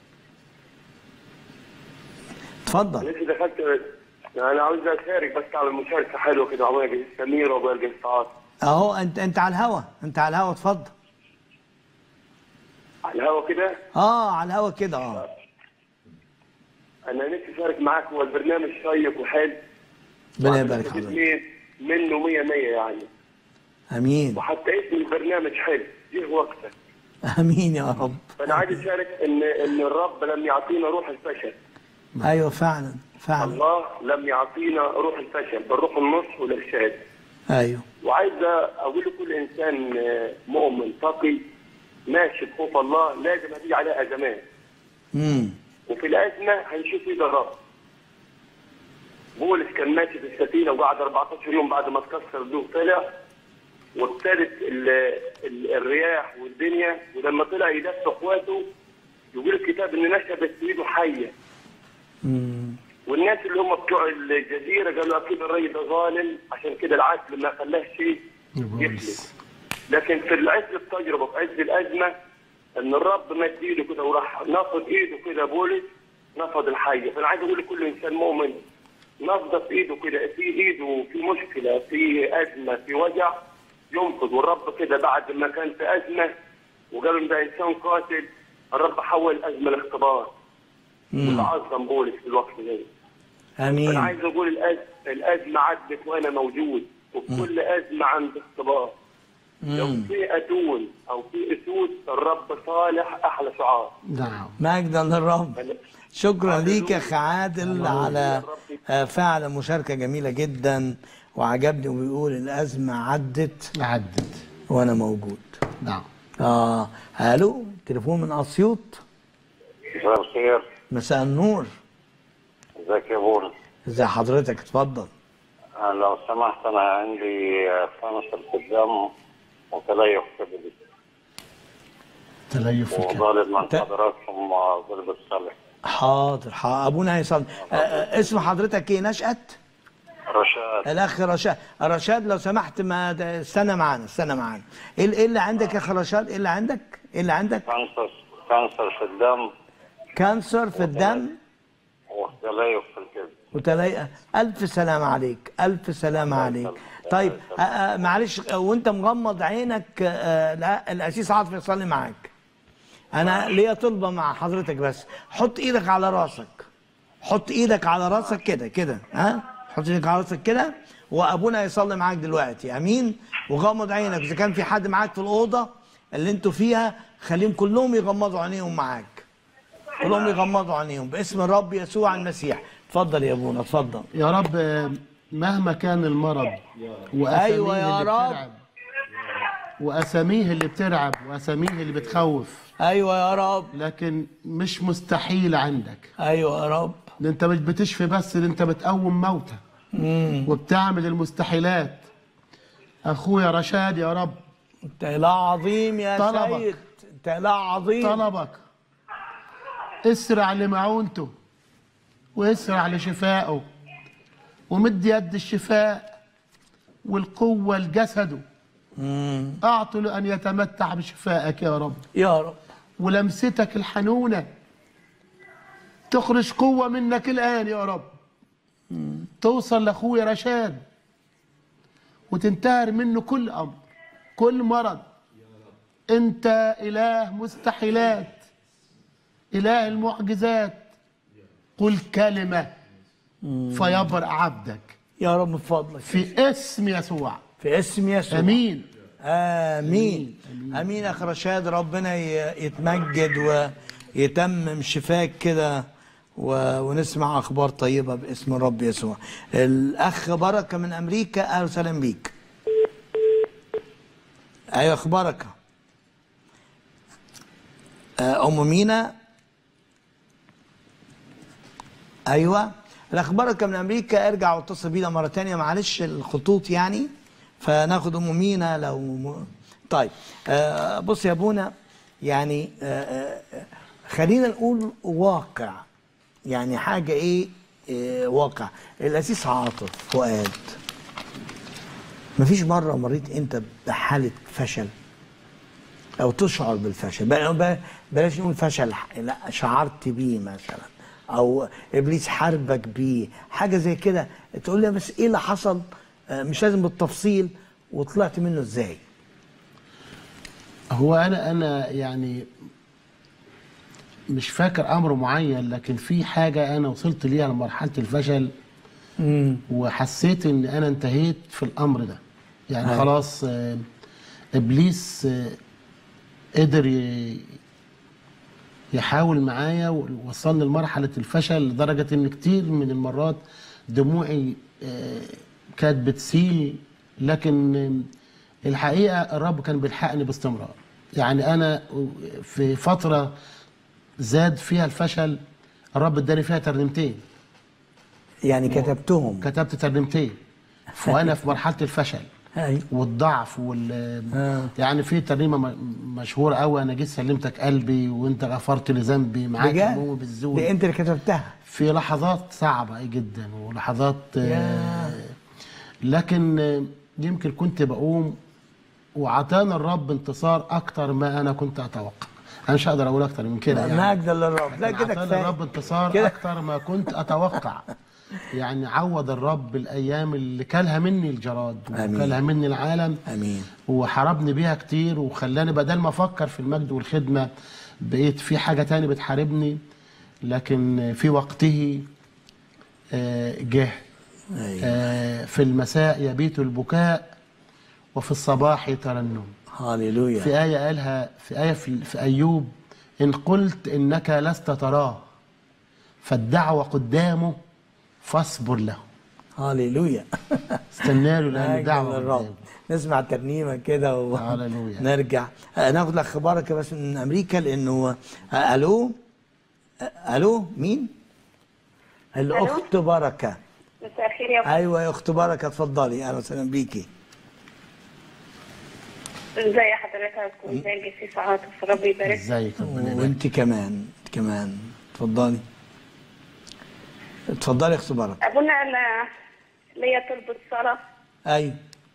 اتفضل لسه دخلت انا عاوز اشارك بس على المشاركه حلوه كده ابويا جه سمير وابويا جه سعاد اهو انت انت على الهوا انت على الهوا اتفضل على الهوا كده اه على الهوا كده اه انا نفسي اشارك معاك هو البرنامج شيق وحلو ربنا يبارك حضرتك الاثنين منه 100 100 يعني امين وحتى اسم البرنامج حلو جه وقتك امين يا رب فانا عايز اشارك ان ان الرب لم يعطينا روح الفشل ايوه فعلا فعلا الله لم يعطينا روح الفشل بل روح النصح والارشاد ايوه وعايز اقول لكل انسان مؤمن تقي ماشي بخوف الله لازم هتيجي عليه ازمات امم وفي الازمه هنشوف ايد الرب بولس كان ماشي في السفينه وقعد 14 يوم بعد ما اتكسر الدوق طلع وابتدت ال- ال- الرياح والدنيا ولما طلع يدفع اخواته يقول الكتاب ان نشبت في ايده حيه امم والناس اللي هم بتوع الجزيره قالوا اكيد الري ده ظالم عشان كده العدل ما خلاش شيء يفلت لكن في عز التجربه في عز الازمه ان الرب مد ايده كده وراح نفض ايده كده بولس نفض الحيه فانا عايز اقول لكل انسان مؤمن نفض ايده كده في ايده في مشكله في ازمه في وجع ينفض والرب كده بعد ما كان في ازمه وقالوا ان ده انسان قاتل الرب حول الازمه لاختبار وتعظم بولس في الوقت ده انا امين عايز اقول الأز... الازمه عدت وانا موجود وفي كل ازمه عندي اختبار لو في اتون او في اسود الرب صالح احلى شعار نعم مجدا للرب شكرا ليك يا اخ عادل على آه، فعلا مشاركه جميله جدا وعجبني وبيقول الازمه عدت عدت وانا موجود نعم اه الو تليفون من اسيوط مساء الخير مساء النور ازيك يا بورا ازي حضرتك اتفضل آه، لو سمحت انا عندي كانسر في الدم وتليف كبدي تليف الكبد وطالب من حضراتكم آه، ضرب الصالح حاضر حاضر ابونا هيصلي آه، آه، اسم حضرتك ايه نشأت رشاد الاخ رشاد رشاد لو سمحت ما د- استنى معانا استنى معانا ايه ايه اللي عندك يا اخ رشاد ايه اللي عندك ايه اللي عندك كانسر كانسر في الدم كانسر في الدم وتليف في الكبد وتلاقي ألف سلام عليك ألف سلام عليك طيب آه، آه، معلش آه، وانت مغمض عينك آه، لا الأسيس عاطف يصلي معاك أنا ليا طلبة مع حضرتك بس حط إيدك على راسك حط إيدك على راسك كده كده ها حط إيدك على راسك كده وأبونا يصلي معاك دلوقتي أمين وغمض عينك إذا كان في حد معاك في الأوضة اللي انتوا فيها خليهم كلهم يغمضوا عينيهم معاك كلهم يغمضوا عينيهم باسم الرب يسوع المسيح اتفضل يا ابونا اتفضل يا رب آه، مهما كان المرض وأساميه أيوة يا اللي رب. بترعب وأساميه اللي بترعب وأساميه اللي بتخوف ايوه يا رب لكن مش مستحيل عندك ايوه يا رب ده انت مش بتشفي بس ده انت بتقوم موتى مم. وبتعمل المستحيلات اخويا رشاد يا رب انت اله عظيم يا طلبك. سيد انت اله عظيم طلبك اسرع لمعونته واسرع لشفائه ومد يد الشفاء والقوة لجسده مم. أعطه أن يتمتع بشفائك يا رب يا رب ولمستك الحنونة تخرج قوة منك الآن يا رب توصل لأخويا رشاد وتنتهر منه كل أمر كل مرض أنت إله مستحيلات إله المعجزات قل كلمة فيبرأ عبدك يا رب من فضلك في اسم يسوع في اسم يسوع امين امين امين يا اخ رشاد ربنا ي- يتمجد ويتمم شفاك كده و... ونسمع اخبار طيبه باسم الرب يسوع الاخ بركه من امريكا اهلا وسهلا بيك ايوه اخ بركه آه، ام مينا ايوه الاخ بركه من امريكا ارجع واتصل بينا مره تانية معلش الخطوط يعني فناخد ام مينا لو م... طيب آه بص يا ابونا يعني آه آه خلينا نقول واقع يعني حاجه ايه آه واقع الاسيس عاطف فؤاد مفيش مره مريت انت بحاله فشل او تشعر بالفشل بل- بل- بلاش نقول فشل لا شعرت بيه مثلا او ابليس حاربك بيه حاجه زي كده تقول لي بس ايه اللي حصل آه، مش لازم بالتفصيل وطلعت منه ازاي هو انا انا يعني مش فاكر امر معين لكن في حاجه انا وصلت ليها لمرحله الفشل وحسيت ان انا انتهيت في الامر ده يعني أيوة. خلاص آه، ابليس آه، قدر ي- يحاول معايا ووصلني لمرحله الفشل لدرجه ان كتير من المرات دموعي آه، كانت بتسيل لكن آه، الحقيقه الرب كان بيلحقني باستمرار يعني انا في فتره زاد فيها الفشل الرب اداني فيها ترنيمتين يعني كتبتهم كتبت ترنيمتين وانا في مرحله الفشل أيوة. والضعف وال يعني في ترنيمه م- مشهوره قوي انا جيت سلمتك قلبي وانت غفرت لي ذنبي معاك بجد؟ همومي بالزول دي انت اللي كتبتها في لحظات صعبه جدا ولحظات آه، ياه. لكن آه، يمكن كنت بقوم وعطانا الرب انتصار اكتر ما انا كنت اتوقع انا مش هقدر اقول اكتر من كده يعني مجد للرب لا كده عطانا كفايه الرب انتصار كده. اكتر ما كنت اتوقع يعني عوض الرب الايام اللي كلها مني الجراد آمين. وكلها مني العالم امين وحاربني بيها كتير وخلاني بدل ما افكر في المجد والخدمه بقيت في حاجه تاني بتحاربني لكن في وقته آه، جه أيوة. آه، في المساء يبيت البكاء وفي الصباح ترنم هللويا في آية قالها في آية في, في أيوب إن قلت إنك لست تراه فالدعوة قدامه فاصبر له هللويا استنى له لأن أجل الدعوة الرب قدامه نسمع ترنيمه كده هللويا. ونرجع آه، ناخد لك بركه بس من امريكا لانه آه، الو آه، الو مين؟ الاخت بركه مساء الخير يا ايوه يا اخت بركه اتفضلي اهلا وسهلا بيكي ازي حضرتك وازي الجسيس عاطف ربي يبارك ازيك ربنا وانت كمان كمان اتفضلي اتفضلي يا اخت بركه ابونا انا ليا طلبة صلاة ايوه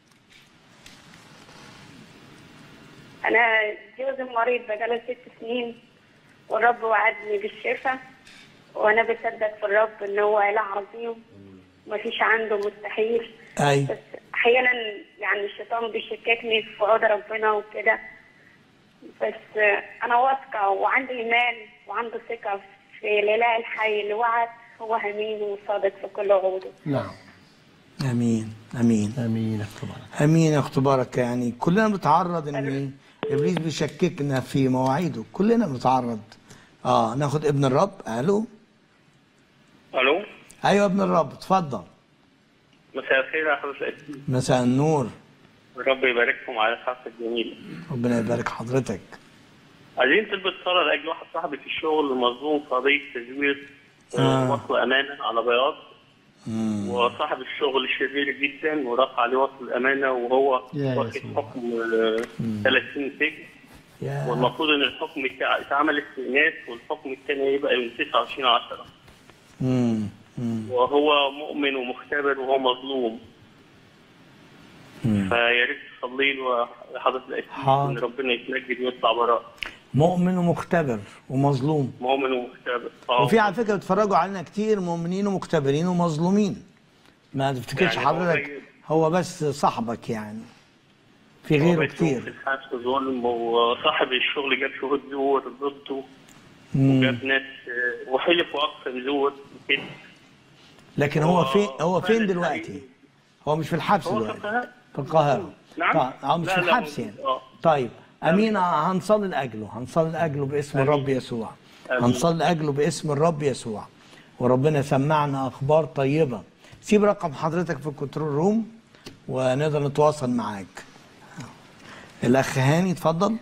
انا جوزي مريض بقاله ست سنين والرب وعدني بالشفاء وانا بصدق في الرب ان هو اله عظيم مفيش عنده مستحيل ايوه بس احيانا يعني الشيطان بيشككني في وعود ربنا وكده بس انا واثقه وعندي ايمان وعندي ثقه في الاله الحي اللي وعد هو امين وصادق في كل وعوده نعم امين امين امين يا أخت بركة. امين يا اخت بركه يعني كلنا بنتعرض ان ابليس بيشككنا في مواعيده كلنا بنتعرض اه ناخد ابن الرب الو الو ايوه ابن الرب اتفضل مساء الخير يا حضرتك مساء النور رب يبارككم على الحلقه الجميله ربنا يبارك حضرتك عايزين تلبس صلاة لأجل واحد صاحبي في الشغل مظلوم في قضية تزوير آه. آه. وصل أمانة على بياض مم. وصاحب الشغل شرير جدا ورفع عليه وصل الأمانة وهو يا واخد يسوع. حكم آه، ثلاث سنين سجن يا والمفروض إن الحكم بتاع- اتعمل استئناف والحكم الثاني هيبقى يوم 29 10 مم. مم. وهو مؤمن ومختبر وهو مظلوم مم. فيا ريت تصلي له يا حضرة الأسيس حاضر. إن ربنا يتمجد ويطلع براء مؤمن ومختبر ومظلوم مؤمن ومختبر آه. وفي على فكره بيتفرجوا علينا كتير مؤمنين ومختبرين ومظلومين ما تفتكرش يعني هو حضرتك زي- هو بس صاحبك يعني في غيره هو كتير في الحبس ظلم وصاحب الشغل جاب شهود زور ضده مم. وجاب ناس آه، وحلف واقسم زور وكده لكن هو فين هو فين خالد دلوقتي هو مش في الحبس هو في دلوقتي القاهرة في القاهره نعم طيب، هو مش لا، في لا، الحبس موجود. يعني اه طيب امين هنصلي لاجله هنصلي لاجله باسم الرب يسوع هنصلي لاجله باسم الرب يسوع وربنا يسمعنا اخبار طيبه سيب رقم حضرتك في الكنترول روم ونقدر نتواصل معاك الاخ هاني اتفضل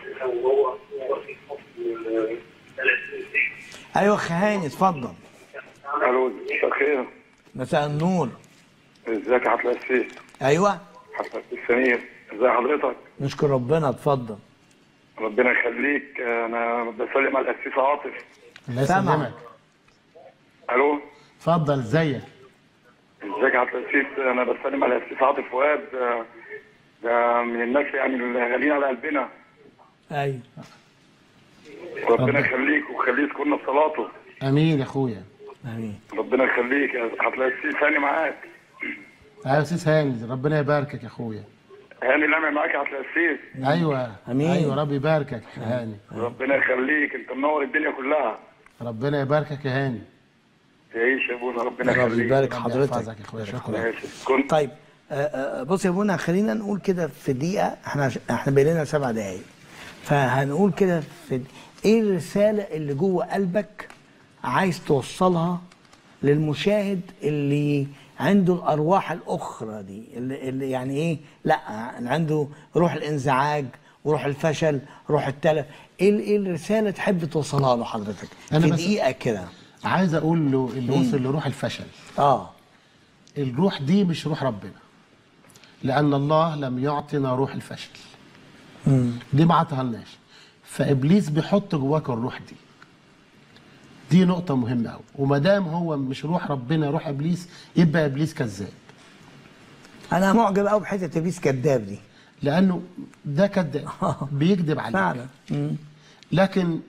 ايوه اخ هاني اتفضل الو مساء الخير مساء النور ازيك يا حضرتك السيس ايوه حضرتك سمير ازي حضرتك نشكر ربنا اتفضل ربنا يخليك انا بسلم على الاسيس عاطف الله سامع. يسلمك الو اتفضل ازيك ازيك يا حضرتك السيس انا بسلم على الاسيس عاطف فؤاد آه، ده من الناس يعني اللي غاليين على قلبنا ايوه ربنا يخليك ويخليه يذكرنا في صلاته امين يا اخويا امين ربنا يخليك يا هتلاقي السيس هاني معاك ايوه سيس هاني ربنا يباركك يا اخويا هاني لامع معاك هتلاقي السيس ايوه امين ايوه ربي يباركك يا هاني ربنا يخليك انت منور الدنيا كلها ربنا يباركك يا هاني تعيش يا ابونا ربنا رب يخليك يبارك ربي حضرتك يحفظك يا اخويا شكرا ماشي كنت طيب آه، آه، بص يا ابونا خلينا نقول كده في دقيقه احنا احنا بقى لنا سبع دقايق فهنقول كده في ايه الرساله اللي جوه قلبك عايز توصلها للمشاهد اللي عنده الارواح الاخرى دي اللي, اللي يعني ايه لا عنده روح الانزعاج وروح الفشل روح التلف ايه ال- ايه الرساله تحب توصلها له حضرتك أنا في بس- دقيقه كده عايز اقول له اللي وصل لروح الفشل اه الروح دي مش روح ربنا لان الله لم يعطنا روح الفشل مم. دي ما عطاهالناش فابليس بيحط جواك الروح دي دي نقطة مهمة قوي وما دام هو مش روح ربنا روح ابليس يبقى ابليس كذاب انا معجب قوي بحته ابليس كذاب دي لانه ده كذاب بيكذب عليك فعلا مم. لكن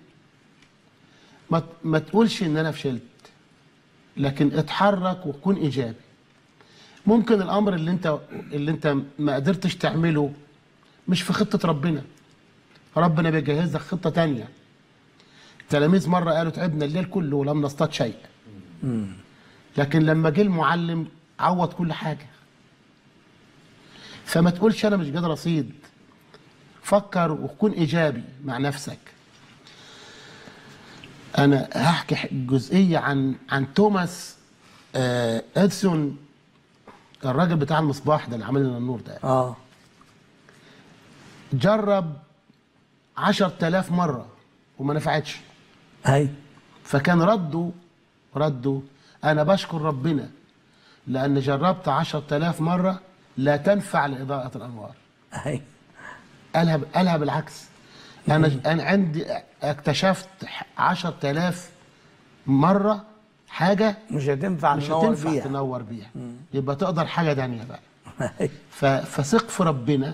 ما ما تقولش ان انا فشلت لكن اتحرك وكون ايجابي ممكن الامر اللي انت اللي انت ما قدرتش تعمله مش في خطه ربنا ربنا بيجهز لك خطه تانية التلاميذ مره قالوا تعبنا الليل كله ولم نصطاد شيء لكن لما جه المعلم عوض كل حاجه فما تقولش انا مش قادر اصيد فكر وكون ايجابي مع نفسك انا هحكي ح- جزئيه عن عن توماس آه اديسون الراجل بتاع المصباح ده اللي عمل لنا النور ده اه جرب 10000 مره وما نفعتش هاي فكان رده رده انا بشكر ربنا لان جربت 10000 مره لا تنفع لاضاءه الانوار هاي قالها قالها بالعكس انا انا عندي اكتشفت 10000 مره حاجه مش هتنفع مش ننور هتنفع بيها. تنور بيها يبقى تقدر حاجه تانية بقى ف- فثق في ربنا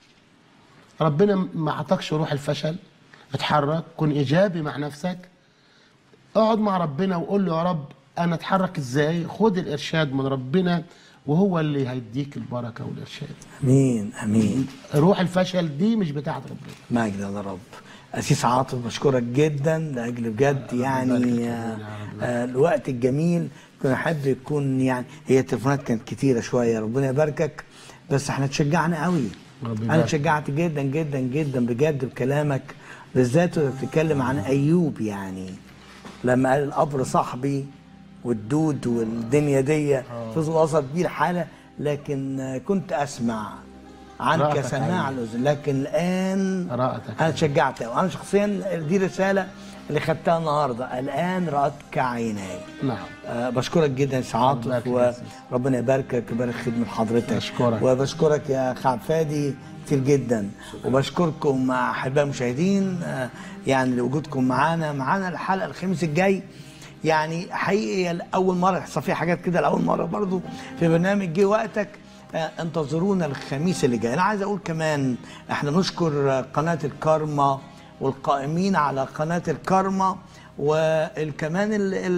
ربنا ما اعطاكش روح الفشل اتحرك كن ايجابي مع نفسك اقعد مع ربنا وقول له يا رب انا اتحرك ازاي خد الارشاد من ربنا وهو اللي هيديك البركه والارشاد امين امين روح الفشل دي مش بتاعت ربنا مجد للرب أسيس عاطف بشكرك جدا لأجل بجد يعني آه، آه، الوقت الجميل كنا أحب يكون يعني هي التليفونات كانت كتيرة شوية ربنا يباركك بس احنا اتشجعنا قوي ربي أنا يبارك. اتشجعت جدا جدا جدا بجد بكلامك بالذات وأنت بتتكلم عن أيوب يعني لما قال القبر صاحبي والدود والدنيا دي فضل وصل بيه الحالة لكن آه، كنت أسمع عنك رأتك سماع عيني. الأذن لكن الآن رأتك انا اتشجعت قوي انا شخصيا دي رساله اللي خدتها النهارده الان راتك عيناي نعم أه بشكرك جدا يا سي عاطف وربنا يباركك ويبارك خدمه حضرتك أشكرك. وبشكرك يا خعب فادي كتير جدا وبشكركم مع احباء المشاهدين أه يعني لوجودكم معانا معانا الحلقه الخميس الجاي يعني حقيقي اول مره يحصل فيها حاجات كده لاول مره برضو في برنامج جه وقتك آه، انتظرونا الخميس اللي جاي انا عايز اقول كمان احنا نشكر آه، قناه الكارما والقائمين على قناه الكارما وكمان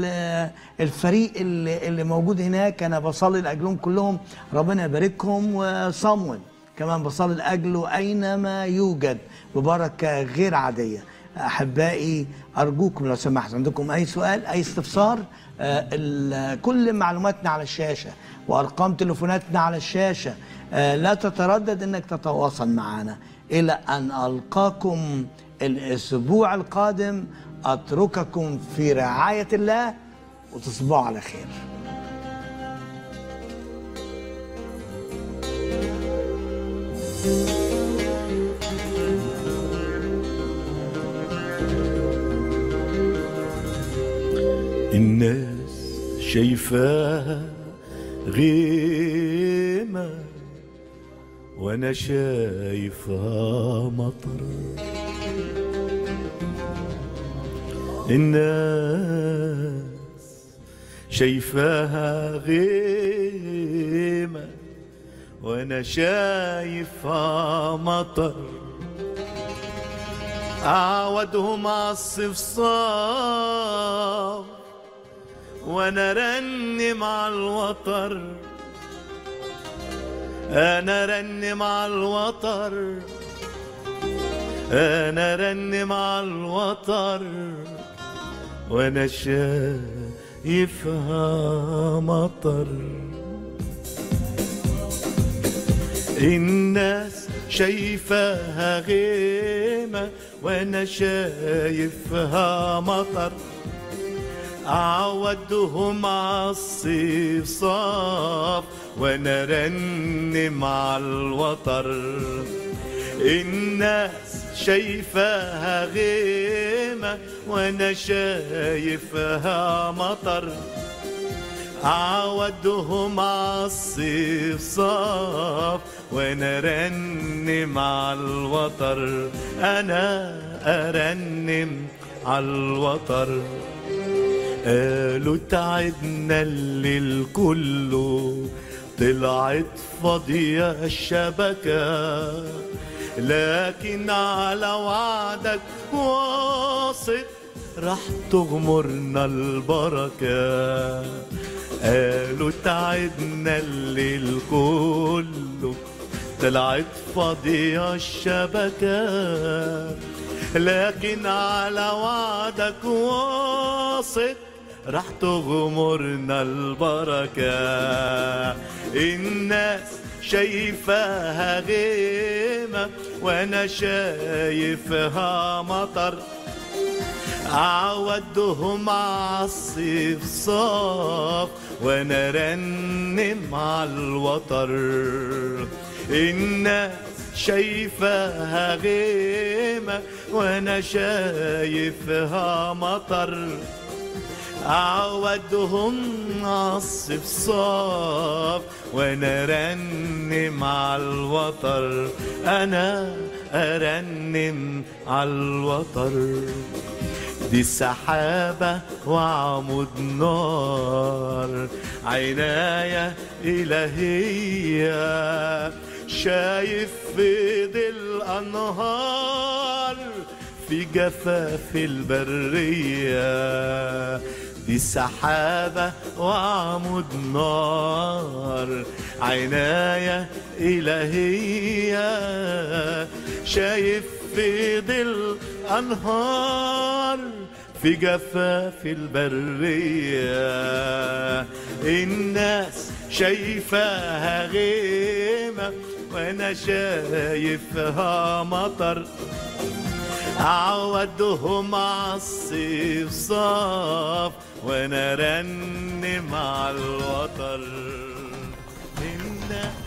الفريق اللي, اللي موجود هناك انا بصلي لاجلهم كلهم ربنا يباركهم وصمويل كمان بصلي لاجله اينما يوجد ببركه غير عاديه احبائي ارجوكم لو سمحت عندكم اي سؤال اي استفسار آه، ال- كل معلوماتنا على الشاشه وارقام تليفوناتنا على الشاشه آه، لا تتردد انك تتواصل معنا الى ان القاكم الاسبوع القادم اترككم في رعايه الله وتصبحوا على خير الناس شايفاها غيمة وانا شايفها مطر الناس شايفاها غيمة وانا شايفها مطر اعودهم على الصفصاف وانا رنم على الوتر انا رنم على الوتر انا رنم على الوتر وانا شايفها مطر الناس شايفاها غيمة وانا شايفها مطر اعودهم عالصيف صاف وانا رنم على الوتر الناس شايفاها غيمة وانا شايفها مطر عودهم عالصيف صاف وانا رنم على الوتر انا ارنم على الوتر قالوا تعبنا الليل كله طلعت فاضية الشبكة لكن على وعدك واثق راح تغمرنا البركة قالوا تعبنا الليل كله طلعت فاضية الشبكة لكن على وعدك واثق راح تغمرنا البركة الناس شايفاها غيمة وانا شايفها مطر عودهم عالصيف صاف وانا رنم عالوتر الناس شايفاها غيمة وانا شايفها مطر عودهم عالصيف صاف وانا رنم عالوتر انا ارنم عالوتر دي سحابة وعمود نار عناية إلهية شايف فيض الأنهار في جفاف البرية دي سحابة وعمود نار عناية إلهية شايف في ظل أنهار في جفاف البرية الناس شايفاها غيمة وأنا شايفها مطر عودهم عالصيف صاف وانا رنم على الوتر الناس